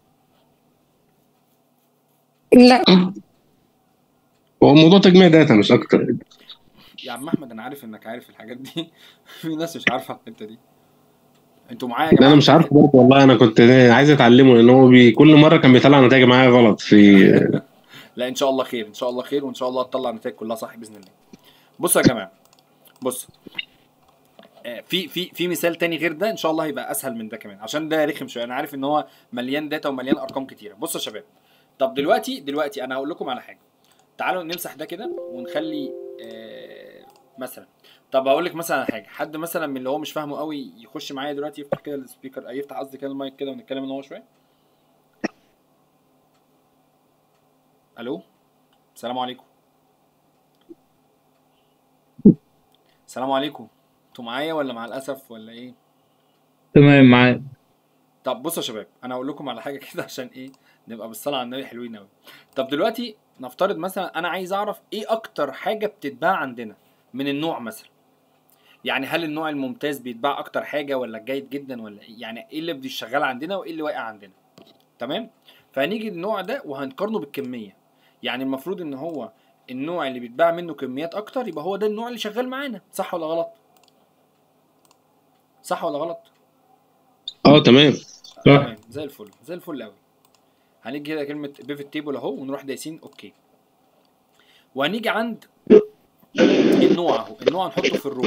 لا هو الموضوع تجميع داتا مش اكتر يا عم احمد انا عارف انك عارف الحاجات دي في ناس مش عارفه الحته دي انتوا معايا يا لا جماعه انا مش عارف برضه والله انا كنت عايز اتعلمه لان هو بي كل مره كان بيطلع نتائج معايا غلط في لا ان شاء الله خير ان شاء الله خير وان شاء الله هتطلع النتائج كلها صح باذن الله بصوا يا جماعه بص آه، في في في مثال تاني غير ده ان شاء الله هيبقى اسهل من ده كمان عشان ده رخم شويه انا عارف ان هو مليان داتا ومليان ارقام كتيره بصوا يا شباب طب دلوقتي دلوقتي انا هقول لكم على حاجه تعالوا نمسح ده كده ونخلي آه مثلا طب هقول لك مثلا على حاجه حد مثلا من اللي هو مش فاهمه قوي يخش معايا دلوقتي يفتح كده السبيكر يفتح قصدي كده المايك كده ونتكلم ان هو شويه الو السلام عليكم السلام عليكم انتوا معايا ولا مع الاسف ولا ايه تمام معاك طب بصوا يا شباب انا هقول لكم على حاجه كده عشان ايه نبقى بالصلاه على النبي حلوين قوي طب دلوقتي نفترض مثلا انا عايز اعرف ايه اكتر حاجه بتتباع عندنا من النوع مثلا يعني هل النوع الممتاز بيتباع اكتر حاجه ولا الجيد جدا ولا ايه يعني ايه اللي بدي شغال عندنا وايه اللي واقع عندنا تمام فهنيجي النوع ده وهنقارنه بالكميه يعني المفروض ان هو النوع اللي بيتباع منه كميات اكتر يبقى هو ده النوع اللي شغال معانا صح ولا غلط صح ولا غلط اه تمام تمام زي الفل زي الفل قوي هنيجي كده كلمه بيفت تيبل اهو ونروح دايسين اوكي وهنيجي عند النوع اهو النوع هنحطه في الرو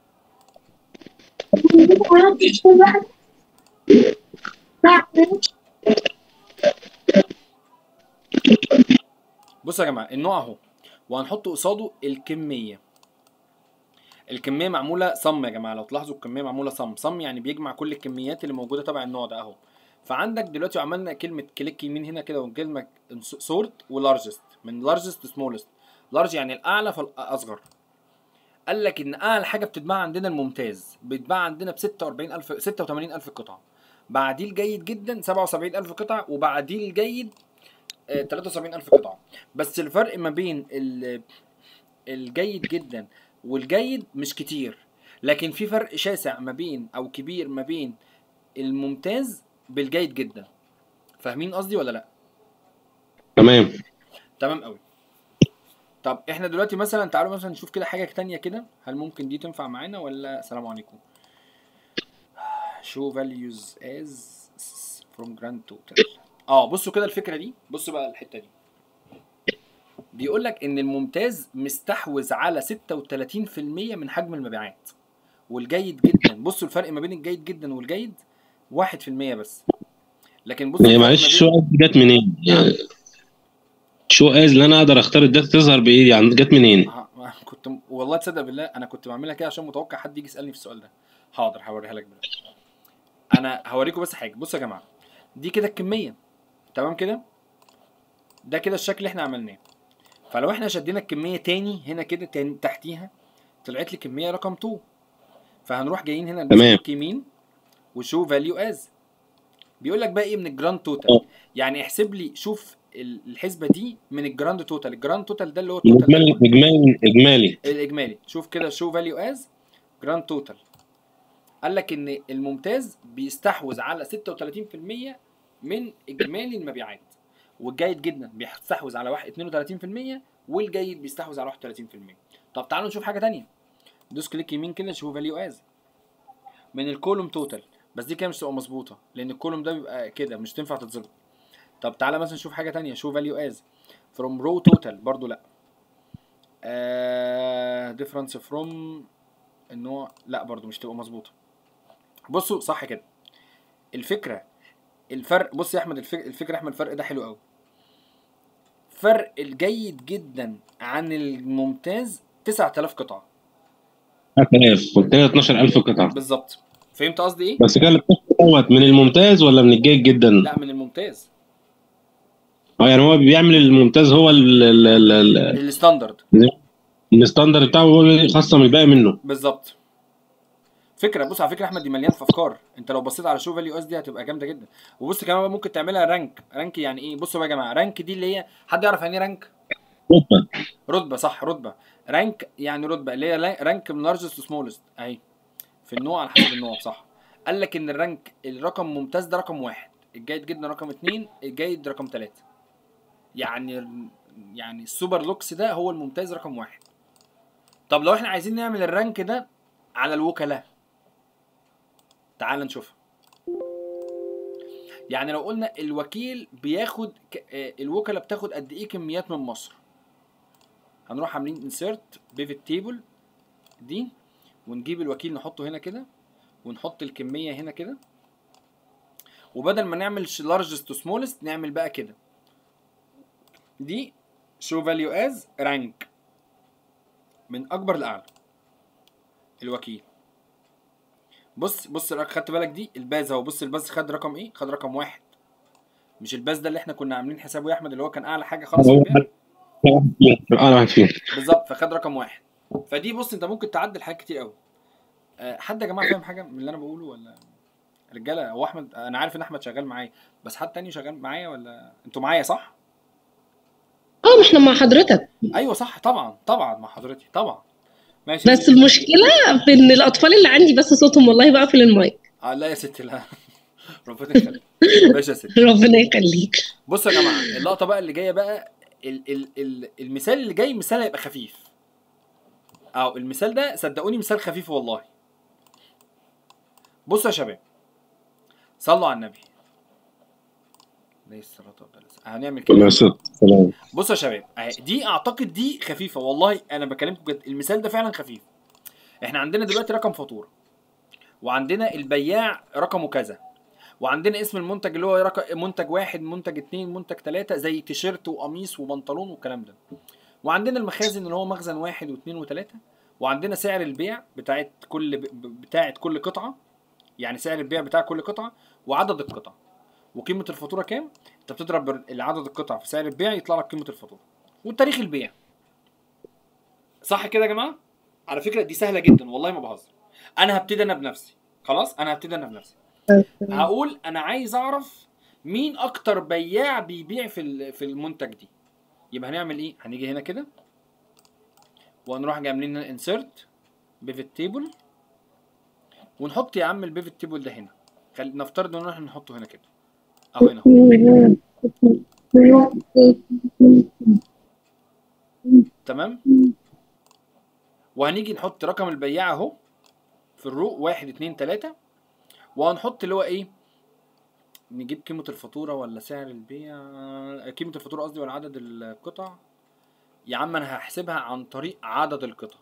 بصوا يا جماعه النوع اهو وهنحط قصاده الكميه الكميه معموله صم يا جماعه لو تلاحظوا الكميه معموله صم صم يعني بيجمع كل الكميات اللي موجوده تبع النوع ده اهو فعندك دلوقتي عملنا كلمه كليك يمين هنا كده وكلمه سورت ولارجست من لارجست سمولست لارج يعني الاعلى فالاصغر قال لك ان اعلى حاجه بتتباع عندنا الممتاز بيتباع عندنا ب 46000 86000 قطعه بعديه الجيد جدا 77000 قطعه وبعديه الجيد آه، 73000 قطعه بس الفرق ما بين ال- الجيد جدا والجيد مش كتير لكن في فرق شاسع ما بين او كبير ما بين الممتاز بالجيد جدا فاهمين قصدي ولا لا تمام تمام قوي طب احنا دلوقتي مثلا تعالوا مثلا نشوف كده حاجه تانية كده هل ممكن دي تنفع معانا ولا السلام عليكم show values as from grand total اه بصوا كده الفكره دي بصوا بقى الحته دي بيقول لك ان الممتاز مستحوذ على 36% من حجم المبيعات والجيد جدا بصوا الفرق ما بين الجيد جدا والجيد 1% بس لكن بصوا هي الفرق معلش ما شو از جت منين؟ يعني شو از اللي انا اقدر اختار الداتا تظهر بايدي يعني جت منين؟ ها- ما كنت والله تصدق بالله انا كنت بعملها كده عشان متوقع حد يجي يسالني في السؤال ده حاضر هوريها لك دلوقتي انا هوريكم بس حاجه بصوا يا جماعه دي كده الكميه تمام كده ده كده الشكل اللي احنا عملناه فلو احنا شدينا الكميه تاني هنا كده تاني تحتيها طلعت لي كميه رقم 2 فهنروح جايين هنا تمام. نمسك يمين وشو فاليو از بيقول لك بقى ايه من الجراند توتال اه. يعني احسب لي شوف ال- الحسبه دي من الجراند توتال الجراند توتال ده اللي هو التوتال اجمالي اجمالي اجمالي الاجمالي شوف كده شو فاليو از جراند توتال قال لك ان الممتاز بيستحوذ على 36% من اجمالي المبيعات والجيد جدا بيستحوذ على واحد 32% والجيد بيستحوذ على 31% طب تعالوا نشوف حاجه تانية دوس كليك يمين كده شوف فاليو از من الكولوم توتال بس دي كده مش تبقى مظبوطه لان الكولوم ده بيبقى كده مش تنفع تتظبط طب تعالى مثلا نشوف حاجه تانية شو فاليو از فروم رو توتال برضو لا ديفرنس فروم النوع لا برضو مش تبقى مظبوطه بصوا صح كده الفكره الفرق بص يا احمد الفك... الفكره يا احمد الفرق ده حلو قوي فرق الجيد جدا عن الممتاز 9000 قطعه 3000 والتاني 12000 قطعه بالظبط فهمت قصدي ايه بس كان اللي بتاخده دوت من الممتاز ولا من الجيد جدا؟ لا من الممتاز اه يعني هو بيعمل الممتاز هو ال- ال- ال- ال- الستاندرد الستاندرد بتاعه هو اللي يخصم الباقي منه بالظبط فكره بص على فكره احمد دي مليان في افكار انت لو بصيت على شو فاليو اس دي هتبقى جامده جدا وبص كمان بقى ممكن تعملها رانك رانك يعني ايه بصوا بقى يا جماعه رانك دي اللي هي حد يعرف يعني ايه رانك رتبه رتبه صح رتبه رانك يعني رتبه اللي هي لا- رانك من لارجست سمولست اهي في النوع على حسب النوع صح قال لك ان الرانك الرقم ممتاز ده رقم واحد الجيد جدا رقم اتنين الجيد رقم تلاته يعني يعني السوبر لوكس ده هو الممتاز رقم واحد طب لو احنا عايزين نعمل الرانك ده على الوكلاء تعال نشوفها يعني لو قلنا الوكيل بياخد ك... آه، الوكلاء بتاخد قد ايه كميات من مصر هنروح عاملين انسيرت بيفت تيبل دي ونجيب الوكيل نحطه هنا كده ونحط الكميه هنا كده وبدل ما نعمل لارجست تو سمولست نعمل بقى كده دي شو فاليو از رانك من اكبر لاعلى الوكيل بص بص الرق- خدت بالك دي الباز اهو بص الباز خد رقم ايه خد رقم واحد مش الباز ده اللي احنا كنا عاملين حسابه يا احمد اللي هو كان اعلى حاجه خالص في هو البيع انا واحد فيهم بالظبط فخد رقم واحد فدي بص انت ممكن تعدل حاجات كتير قوي أه حد يا جماعه فاهم حاجه من اللي انا بقوله ولا رجاله هو احمد انا عارف ان احمد شغال معايا بس حد تاني شغال معايا ولا انتوا معايا صح اه ما احنا مع حضرتك ايوه صح طبعا طبعا مع حضرتك طبعا ماشي بس المشكله في ان الاطفال اللي عندي بس صوتهم والله بقفل المايك آه لا يا ستي لا ربنا يخليك ماشي يا ستي ربنا يخليك بصوا يا جماعه اللقطه بقى اللي جايه بقى ال ال ال المثال اللي جاي مثال هيبقى خفيف او المثال ده صدقوني مثال خفيف والله بصوا يا شباب صلوا على النبي عليه الصلاه والسلام هنعمل كده يا ست سلام بصوا يا شباب أهي دي اعتقد دي خفيفه والله انا بكلمكم بجد المثال ده فعلا خفيف احنا عندنا دلوقتي رقم فاتوره وعندنا البياع رقمه كذا وعندنا اسم المنتج اللي هو رقم منتج واحد منتج اتنين منتج تلاتة زي تيشيرت وقميص وبنطلون والكلام ده وعندنا المخازن اللي هو مخزن واحد واثنين وثلاثة وعندنا سعر البيع بتاعت كل ب- بتاعت كل قطعة يعني سعر البيع بتاع كل قطعة وعدد القطع وقيمة الفاتورة كام؟ انت بتضرب العدد القطع في سعر البيع يطلع لك قيمة الفاتورة وتاريخ البيع صح كده يا جماعة؟ على فكرة دي سهلة جدا والله ما بهزر انا هبتدي انا بنفسي خلاص انا هبتدي انا بنفسي هقول انا عايز اعرف مين اكتر بياع بيبيع في ال- في المنتج دي يبقى هنعمل ايه هنيجي هنا كده وهنروح عاملين هنا انسيرت بيفت تيبل ونحط يا عم البيفت تيبل ده هنا خل... نفترض ان احنا نحطه هنا كده اهو هنا تمام وهنيجي نحط رقم البياع اهو في الرو واحد اتنين تلاتة وهنحط اللي هو ايه نجيب قيمة الفاتورة ولا سعر البيع قيمة الفاتورة قصدي ولا عدد القطع يا عم انا هحسبها عن طريق عدد القطع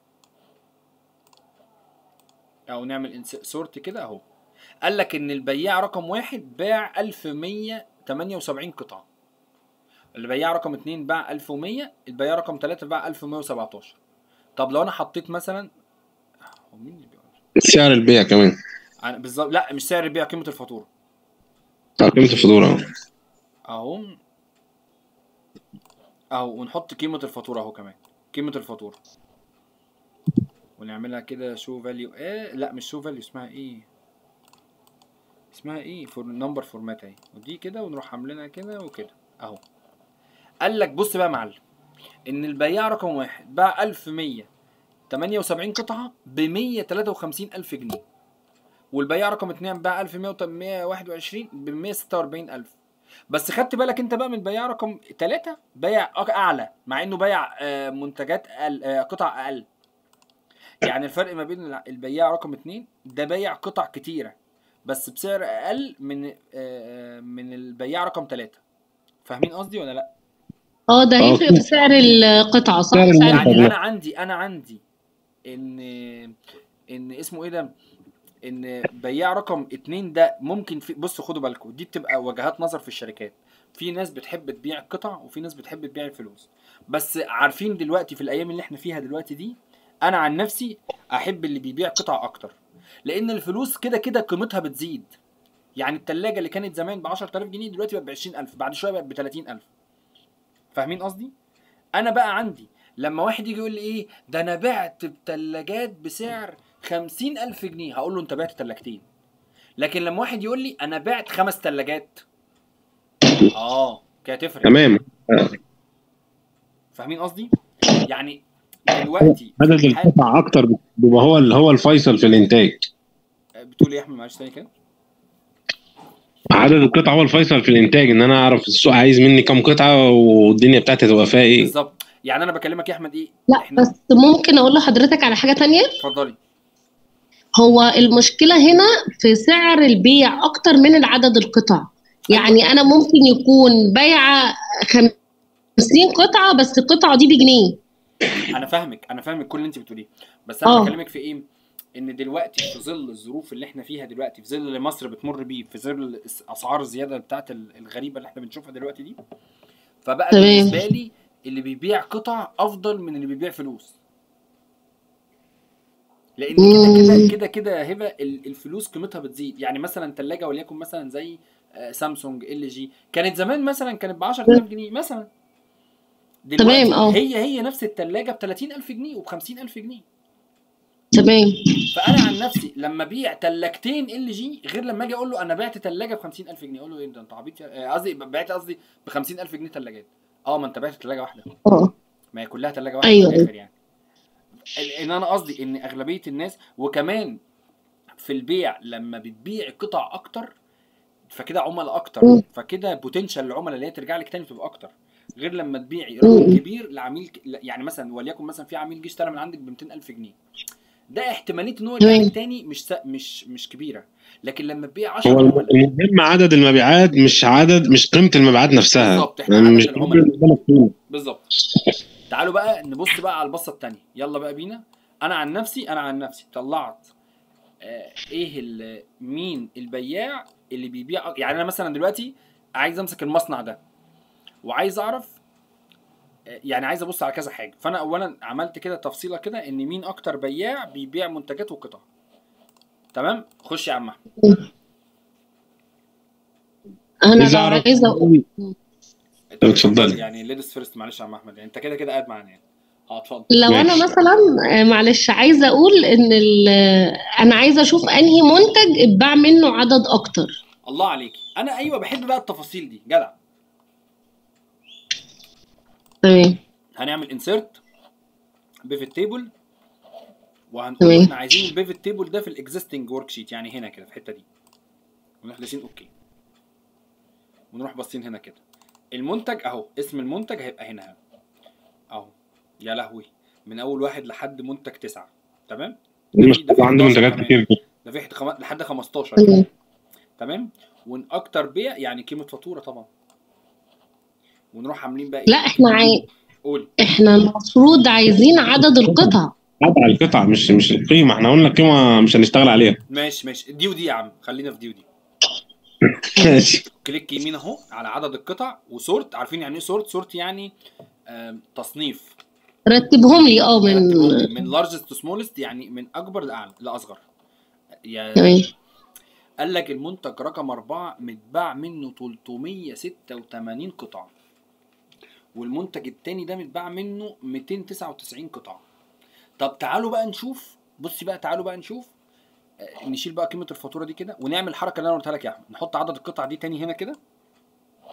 او نعمل سورت كده اهو قال لك ان البياع رقم واحد باع 1178 قطعة البياع رقم اتنين باع 1100 البياع رقم تلاتة باع 1117 طب لو انا حطيت مثلا هو مين اللي بيقول سعر البيع كمان أنا بالظبط لا مش سعر البيع قيمة الفاتورة آه، قيمة الفاتورة اهو اهو ونحط قيمة الفاتورة اهو كمان قيمة الفاتورة ونعملها كده شو فاليو ايه لا مش شو فاليو اسمها ايه اسمها ايه فور نمبر فورمات اهي ودي كده ونروح عاملينها كده وكده اهو قال لك بص بقى يا معلم ان البياع رقم واحد باع 1178 قطعه ب 153 الف جنيه والبياع رقم اتنين باع 1121 ب 146 الف بس خدت بالك انت بقى من البياع رقم ثلاثة بايع أك- اعلى مع انه بايع آه، منتجات أقل آه، قطع اقل يعني الفرق ما بين الع- البياع رقم اتنين ده بايع قطع كتيرة بس بسعر اقل من آه، من البياع رقم ثلاثة فاهمين قصدي ولا لا اه ده اه. هيفرق في سعر القطعة صح؟ سعر سعر المنتج. يعني البيع. انا عندي انا عندي ان ان اسمه ايه ده ان بياع رقم اتنين ده ممكن في بصوا خدوا بالكم دي بتبقى وجهات نظر في الشركات في ناس بتحب تبيع القطع وفي ناس بتحب تبيع الفلوس بس عارفين دلوقتي في الايام اللي احنا فيها دلوقتي دي انا عن نفسي احب اللي بيبيع قطع اكتر لان الفلوس كده كده قيمتها بتزيد يعني التلاجة اللي كانت زمان ب 10000 جنيه دلوقتي بقت ب 20000 بعد شويه بقت ب 30000 فاهمين قصدي انا بقى عندي لما واحد يجي يقول لي ايه ده انا بعت بتلاجات بسعر خمسين الف جنيه هقول له انت بعت تلاجتين لكن لما واحد يقول لي انا بعت خمس تلاجات اه كده تفرق تمام فاهمين قصدي يعني دلوقتي عدد في الحال- القطع اكتر بيبقى هو اللي هو الفيصل في الانتاج بتقول ايه يا احمد معلش تاني كده عدد القطع هو الفيصل في الانتاج ان انا اعرف السوق عايز مني كام قطعه والدنيا بتاعتي تبقى فيها ايه بالظبط يعني انا بكلمك يا احمد ايه لا احنا بس ممكن اقول لحضرتك على حاجة تانية اتفضلي هو المشكلة هنا في سعر البيع أكتر من عدد القطع يعني أنا ممكن يكون بايعة 50 قطعة بس القطعة دي بجنيه انا فاهمك انا فاهمك كل اللي انت بتقوليه بس انا اه. بكلمك في ايه ان دلوقتي في ظل الظروف اللي احنا فيها دلوقتي في ظل اللي مصر بتمر بيه في ظل الاسعار الزياده بتاعت ال- الغريبه اللي احنا بنشوفها دلوقتي دي فبقى تمام. بالنسبه لي اللي بيبيع قطع افضل من اللي بيبيع فلوس لان كده كده مم. كده كده يا هبه ال- الفلوس قيمتها بتزيد يعني مثلا ثلاجه وليكن مثلا زي آه، سامسونج ال جي كانت زمان مثلا كانت ب 10000 جنيه مثلا دلوقتي تمام، اه. هي هي نفس الثلاجه ب 30000 جنيه وب 50000 جنيه تمام فانا عن نفسي لما ابيع تلاجتين ال جي غير لما اجي اقول له انا بعت تلاجه ب 50000 جنيه اقول له ايه ده انت عبيط يا- آه، قصدي بعت قصدي ب 50000 جنيه تلاجات اه ما انت بعت تلاجه واحده اه ما هي كلها تلاجه واحده أيوة. في الاخر يعني ال- ان انا قصدي ان اغلبيه الناس وكمان في البيع لما بتبيع قطع اكتر فكده عملاء اكتر مم. فكده بوتنشال العملاء اللي هي ترجع لك تاني بتبقى اكتر غير لما تبيعي رقم مم. كبير لعميل ك- يعني مثلا وليكن مثلا في عميل جه اشترى من عندك ب 200000 جنيه ده احتماليه ان هو يرجع تمام. لك تاني مش س... مش مش كبيره لكن لما تبيع 10 هو عملاء المهم عدد المبيعات مش عدد مش قيمه المبيعات نفسها بالظبط، إحنا يعني عدد مش العملاء. قدامك قيمة. بالظبط تعالوا بقى نبص بقى على البصه التانية يلا بقى بينا انا عن نفسي انا عن نفسي طلعت آه ايه ال- مين البياع اللي بيبيع يعني انا مثلا دلوقتي عايز امسك المصنع ده وعايز اعرف آه، يعني عايز ابص على كذا حاجه فانا اولا عملت كده تفصيله كده ان مين اكتر بياع بيبيع منتجات وقطع تمام خش يا عم احمد أنا عايز لو اعرف عايزة أقول اتفضلي. يعني ليديز فيرست معلش يا عم احمد يعني انت كده كده قاعد معانا يعني اه اتفضل لو انا ماشي. مثلا آه، معلش عايزه اقول ان ال- انا عايزه اشوف انهي منتج اتباع منه عدد اكتر الله عليكي انا ايوه بحب بقى التفاصيل دي جدع تمام هنعمل انسيرت بيفت تيبل وهنقول تمام. احنا عايزين البيفت تيبل ده في الاكزيستنج ورك شيت يعني هنا كده في الحته دي ونروح دايسين اوكي ونروح باصين هنا كده المنتج اهو اسم المنتج هيبقى هنا اهو يا لهوي من اول واحد لحد منتج تسعة تمام مش ده في عندي 11 منتجات كمان. كتير ده في حد خم... لحد 15 تمام. تمام وان اكتر بيع يعني قيمه فاتوره طبعا ونروح عاملين بقى ايه لا احنا عاي... قول احنا المفروض عايزين عدد القطع قطع القطع مش مش القيمه احنا قلنا القيمه مش هنشتغل عليها ماشي ماشي دي ودي يا عم خلينا في دي ودي ماشي كليك يمين اهو على عدد القطع وسورت عارفين يعني ايه سورت سورت يعني آم، تصنيف رتبهم لي اه من رتبهم من لارجست تو سمولست يعني من اكبر لاعلى لاصغر يا تمام قال لك المنتج رقم أربعة متباع منه 386 قطعة والمنتج التاني ده متباع منه 299 قطعة طب تعالوا بقى نشوف بصي بقى تعالوا بقى نشوف آه، نشيل بقى قيمة الفاتورة دي كده ونعمل الحركة اللي أنا قلتها لك يا أحمد نحط عدد القطع دي تاني هنا كده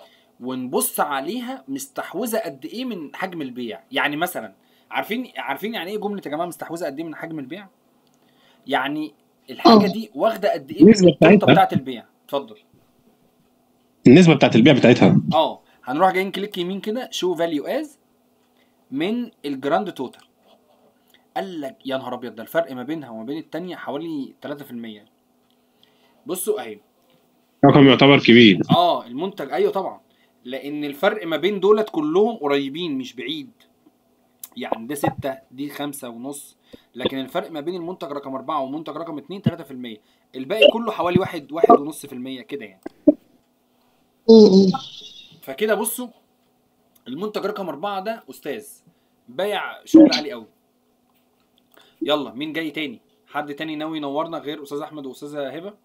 ونبص عليها مستحوذه قد ايه من حجم البيع يعني مثلا عارفين عارفين يعني ايه جمله يا جماعه مستحوذه قد ايه من حجم البيع يعني الحاجه آه. دي واخده قد ايه من النسبة التورته بتاعتها. بتاعت البيع اتفضل النسبه بتاعت البيع بتاعتها اه هنروح جايين كليك يمين كده شو فاليو از من الجراند توتال قال لك يا نهار ابيض ده الفرق ما بينها وما بين التانية حوالي 3% بصوا اهي رقم يعتبر كبير اه المنتج ايوه طبعا لان الفرق ما بين دولت كلهم قريبين مش بعيد يعني ده ستة دي خمسة ونص لكن الفرق ما بين المنتج رقم أربعة والمنتج رقم اتنين تلاتة في المية الباقي كله حوالي واحد واحد ونص في المية كده يعني م- م. فكده بصوا المنتج رقم أربعة ده أستاذ بايع شغل عالي قوي يلا مين جاي تاني حد تاني ناوي ينورنا غير أستاذ أحمد وأستاذة هبة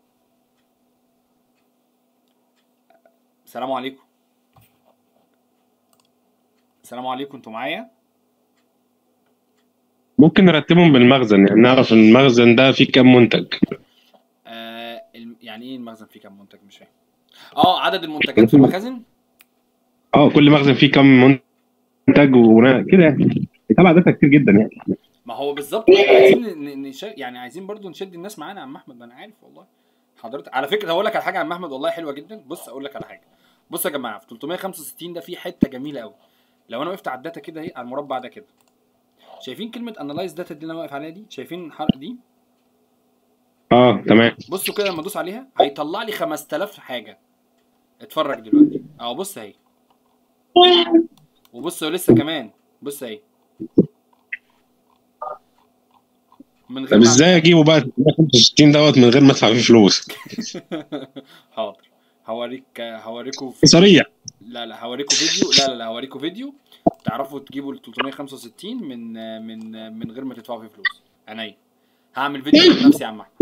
السلام عليكم السلام عليكم انتوا معايا ممكن نرتبهم بالمخزن يعني نعرف المخزن ده فيه كام منتج آه الم- يعني ايه المخزن فيه كام منتج مش فاهم اه عدد المنتجات في المخازن اه كل مخزن فيه كام منتج ونا- كده يعني طبعا ده كتير جدا يعني ما هو بالظبط عايزين ن- نش... يعني عايزين برضو نشد الناس معانا يا عم احمد ما انا عارف والله حضرتك على فكره هقول لك على حاجه يا عم احمد والله حلوه جدا بص اقول لك على حاجه بص يا جماعه في 365 ده في حته جميله قوي لو انا وقفت على الداتا كده اهي على المربع ده كده شايفين كلمه انالايز داتا دي اللي انا واقف عليها دي شايفين الحرق دي اه تمام بصوا كده لما ادوس عليها هيطلع لي 5000 حاجه اتفرج دلوقتي اهو بص اهي وبص لسه كمان بص اهي من غير طب ما- ازاي اجيبه بقى 65 دوت من غير ما ادفع فيه فلوس حاضر هوريك هوريكوا في... سريع لا لا هوريكوا فيديو لا لا لا هوريكوا فيديو تعرفوا تجيبوا ال 365 من من من غير ما تدفعوا فيه فلوس عينيا هعمل فيديو بنفسي يا عم احمد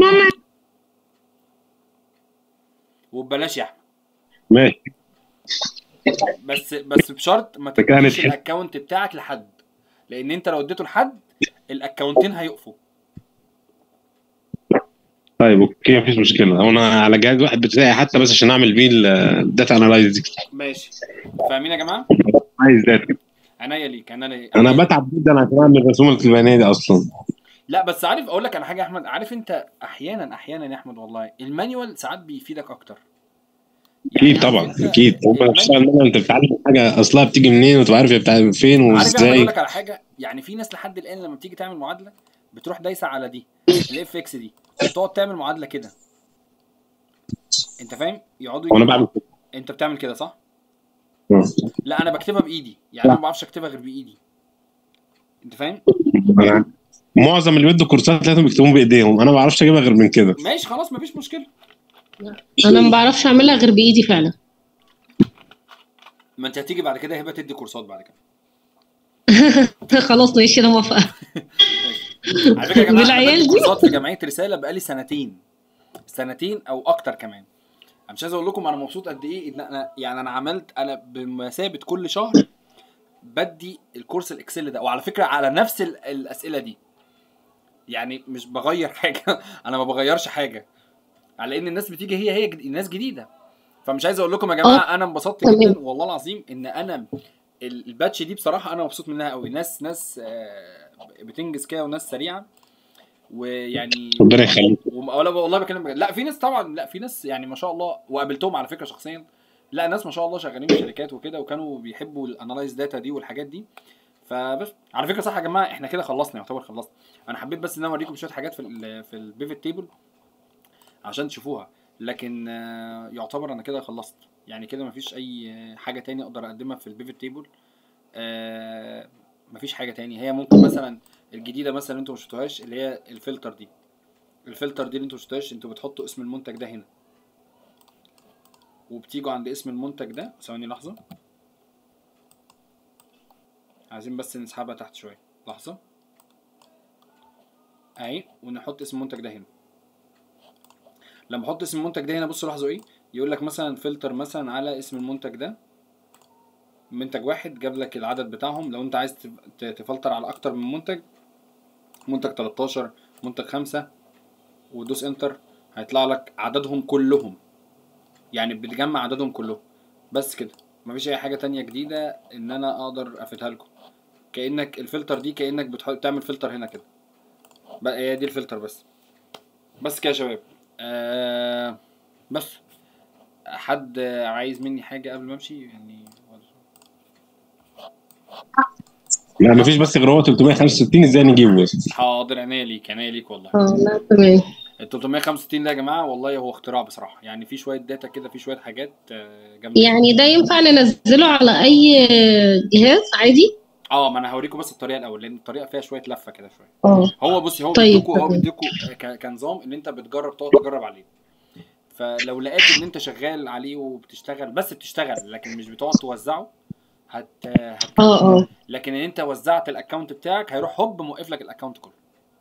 وببلاش يا احمد ماشي بس بس بشرط ما كانت تديش حلوة. الاكونت بتاعك لحد لان انت لو اديته لحد الاكونتين هيقفوا طيب اوكي مفيش مشكله هو انا على جهاز واحد بتاعي حتى بس عشان اعمل بيه الداتا انالايز دي ماشي فاهمين يا جماعه عايز داتا عينيا ليك انا ليك انا بتعب جدا عشان اعمل الرسوم البيانيه دي اصلا لا بس عارف اقول لك على حاجه يا احمد عارف انت احيانا احيانا يا احمد والله المانيوال ساعات بيفيدك اكتر اكيد طبعا عارف انت اكيد هم المانيوال- بتشتغل منها انت بتتعلم حاجه اصلها بتيجي منين وتبقى عارف هي بتاع فين عارف يا احمد وازاي اقول لك على حاجه يعني في ناس لحد الان لما بتيجي تعمل معادله بتروح دايسه على دي الاف اكس دي وتقعد تعمل معادله كده انت فاهم يقعدوا وانا يجيبوا- بعمل كده. انت بتعمل كده صح آه. لا انا بكتبها بايدي يعني انا ما بعرفش اكتبها غير بايدي انت فاهم أنا- معظم اللي بيدوا كورسات لازم يكتبون بايديهم انا ما بعرفش اجيبها غير من كده ماشي خلاص مفيش مشكله انا ما بعرفش اعملها غير بايدي فعلا ما انت هتيجي بعد كده هبه تدي كورسات بعد كده خلاص ماشي انا موافقه على فكره يا جماعه بالعيال انا بدي دي. كورسات في جمعيه رساله بقالي سنتين سنتين او اكتر كمان انا مش عايز اقول لكم انا مبسوط قد ايه ان انا يعني انا عملت انا بمثابه كل شهر بدي الكورس الاكسل ده وعلى فكره على نفس ال- الاسئله دي يعني مش بغير حاجه انا ما بغيرش حاجه على ان الناس بتيجي هي هي جد... الناس جديده فمش عايز اقول لكم يا جماعه انا انبسطت تمام. جدا والله العظيم ان انا ال- الباتش دي بصراحه انا مبسوط منها قوي ناس ناس آه، بتنجز كده وناس سريعه ويعني ربنا يخليك وم- ولا والله بكلم بجد لا في ناس طبعا لا في ناس يعني ما شاء الله وقابلتهم على فكره شخصيا لا ناس ما شاء الله شغالين في شركات وكده وكانوا بيحبوا الانالايز داتا دي والحاجات دي فبس على فكره صح يا جماعه احنا كده خلصنا يعتبر خلصنا انا حبيت بس ان انا اوريكم شويه حاجات في ال في البيفت تيبل عشان تشوفوها لكن آه، يعتبر انا كده خلصت يعني كده مفيش اي حاجه تاني اقدر اقدمها في البيفت تيبل آه، مفيش حاجه تاني هي ممكن مثلا الجديده مثلا اللي انتوا ما شفتوهاش اللي هي الفلتر دي الفلتر دي اللي انتوا شفتوهاش انتوا بتحطوا اسم المنتج ده هنا وبتيجوا عند اسم المنتج ده ثواني لحظه عايزين بس نسحبها تحت شويه لحظه اهي ونحط اسم المنتج ده هنا لما احط اسم المنتج ده هنا بصوا لاحظوا ايه يقول لك مثلا فلتر مثلا على اسم المنتج ده منتج واحد جاب لك العدد بتاعهم لو انت عايز تف- ت- تفلتر على اكتر من منتج منتج 13 منتج 5 ودوس انتر هيطلع لك عددهم كلهم يعني بتجمع عددهم كلهم بس كده مفيش اي حاجه تانية جديده ان انا اقدر افيدها لكم كانك الفلتر دي كانك بتحط تعمل فلتر هنا كده بقى هي دي الفلتر بس بس كده يا شباب آه بس حد عايز مني حاجه قبل ما امشي يعني لا مفيش بس غير هو 365 ازاي نجيبه بس حاضر عينيا ليك عينيا ليك والله اه لا تمام ال 365 ده يا جماعه والله هو اختراع بصراحه يعني في شويه داتا كده في شويه حاجات آه، جامده يعني ده ينفع ننزله على اي جهاز عادي اه ما انا هوريكم بس الطريقه الاول لان الطريقه فيها شويه لفه كده شويه اه هو بصي هو طيب، بيديكوا هو تمام. بيديكوا ك- كنظام ان انت بتجرب تقعد تجرب عليه فلو لقيت ان انت شغال عليه وبتشتغل بس بتشتغل لكن مش بتقعد توزعه هت هت اه اه لكن ان انت وزعت الاكونت بتاعك هيروح هوب موقف لك الاكونت كله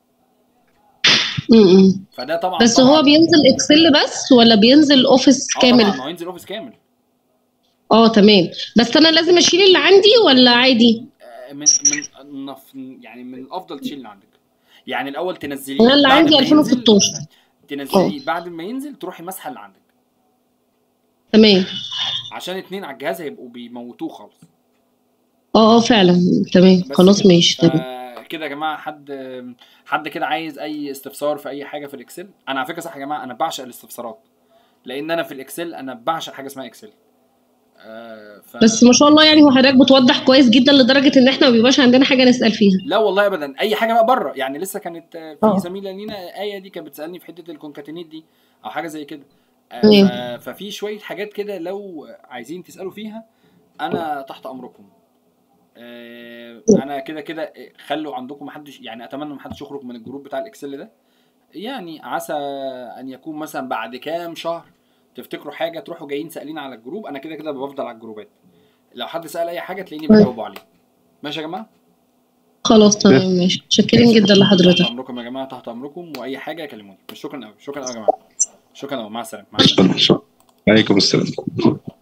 م- م. فده طبعا بس طبعا هو بينزل اكسل بس ولا بينزل اوفيس اه طبعا كامل هو ينزل اوفيس كامل اه تمام بس انا لازم اشيل اللي عندي ولا عادي آه، من من نف- يعني من الافضل تشيل اللي عندك يعني الاول تنزليه انا اللي بعد عندي ما ينزل- 2016 تنزليه بعد ما ينزل تروحي مسحه اللي عندك تمام عشان اتنين على الجهاز هيبقوا بيموتوه خالص اه اه فعلا تمام بس خلاص كده. ماشي تمام فكده يا جماعه حد حد كده عايز اي استفسار في اي حاجه في الاكسل انا على فكره صح يا جماعه انا بعشق الاستفسارات لان انا في الاكسل انا بعشق حاجه اسمها اكسل آه ف... بس ما شاء الله يعني هو حضرتك بتوضح كويس جدا لدرجه ان احنا ما بيبقاش عندنا حاجه نسال فيها لا والله ابدا اي حاجه بقى بره يعني لسه كانت آه، في اه. زميله لينا ايه دي كانت بتسالني في حته الكونكاتينيت دي او حاجه زي كده آه، تمام. ف- ففي شويه حاجات كده لو عايزين تسالوا فيها انا تحت امركم آه، انا كده كده خلوا عندكم محدش يعني اتمنى محدش يخرج من الجروب بتاع الاكسل ده يعني عسى ان يكون مثلا بعد كام شهر تفتكروا حاجه تروحوا جايين سالين على الجروب انا كده كده بفضل على الجروبات لو حد سال اي حاجه تلاقيني بجاوبه عليه ماشي يا جماعه خلاص تمام ماشي شاكرين جدا تحت لحضرتك امركم يا جماعه تحت امركم واي حاجه كلموني شكرا قوي شكرا قوي يا جماعه شكرا قوي مع السلامه مع السلامه عليكم السلام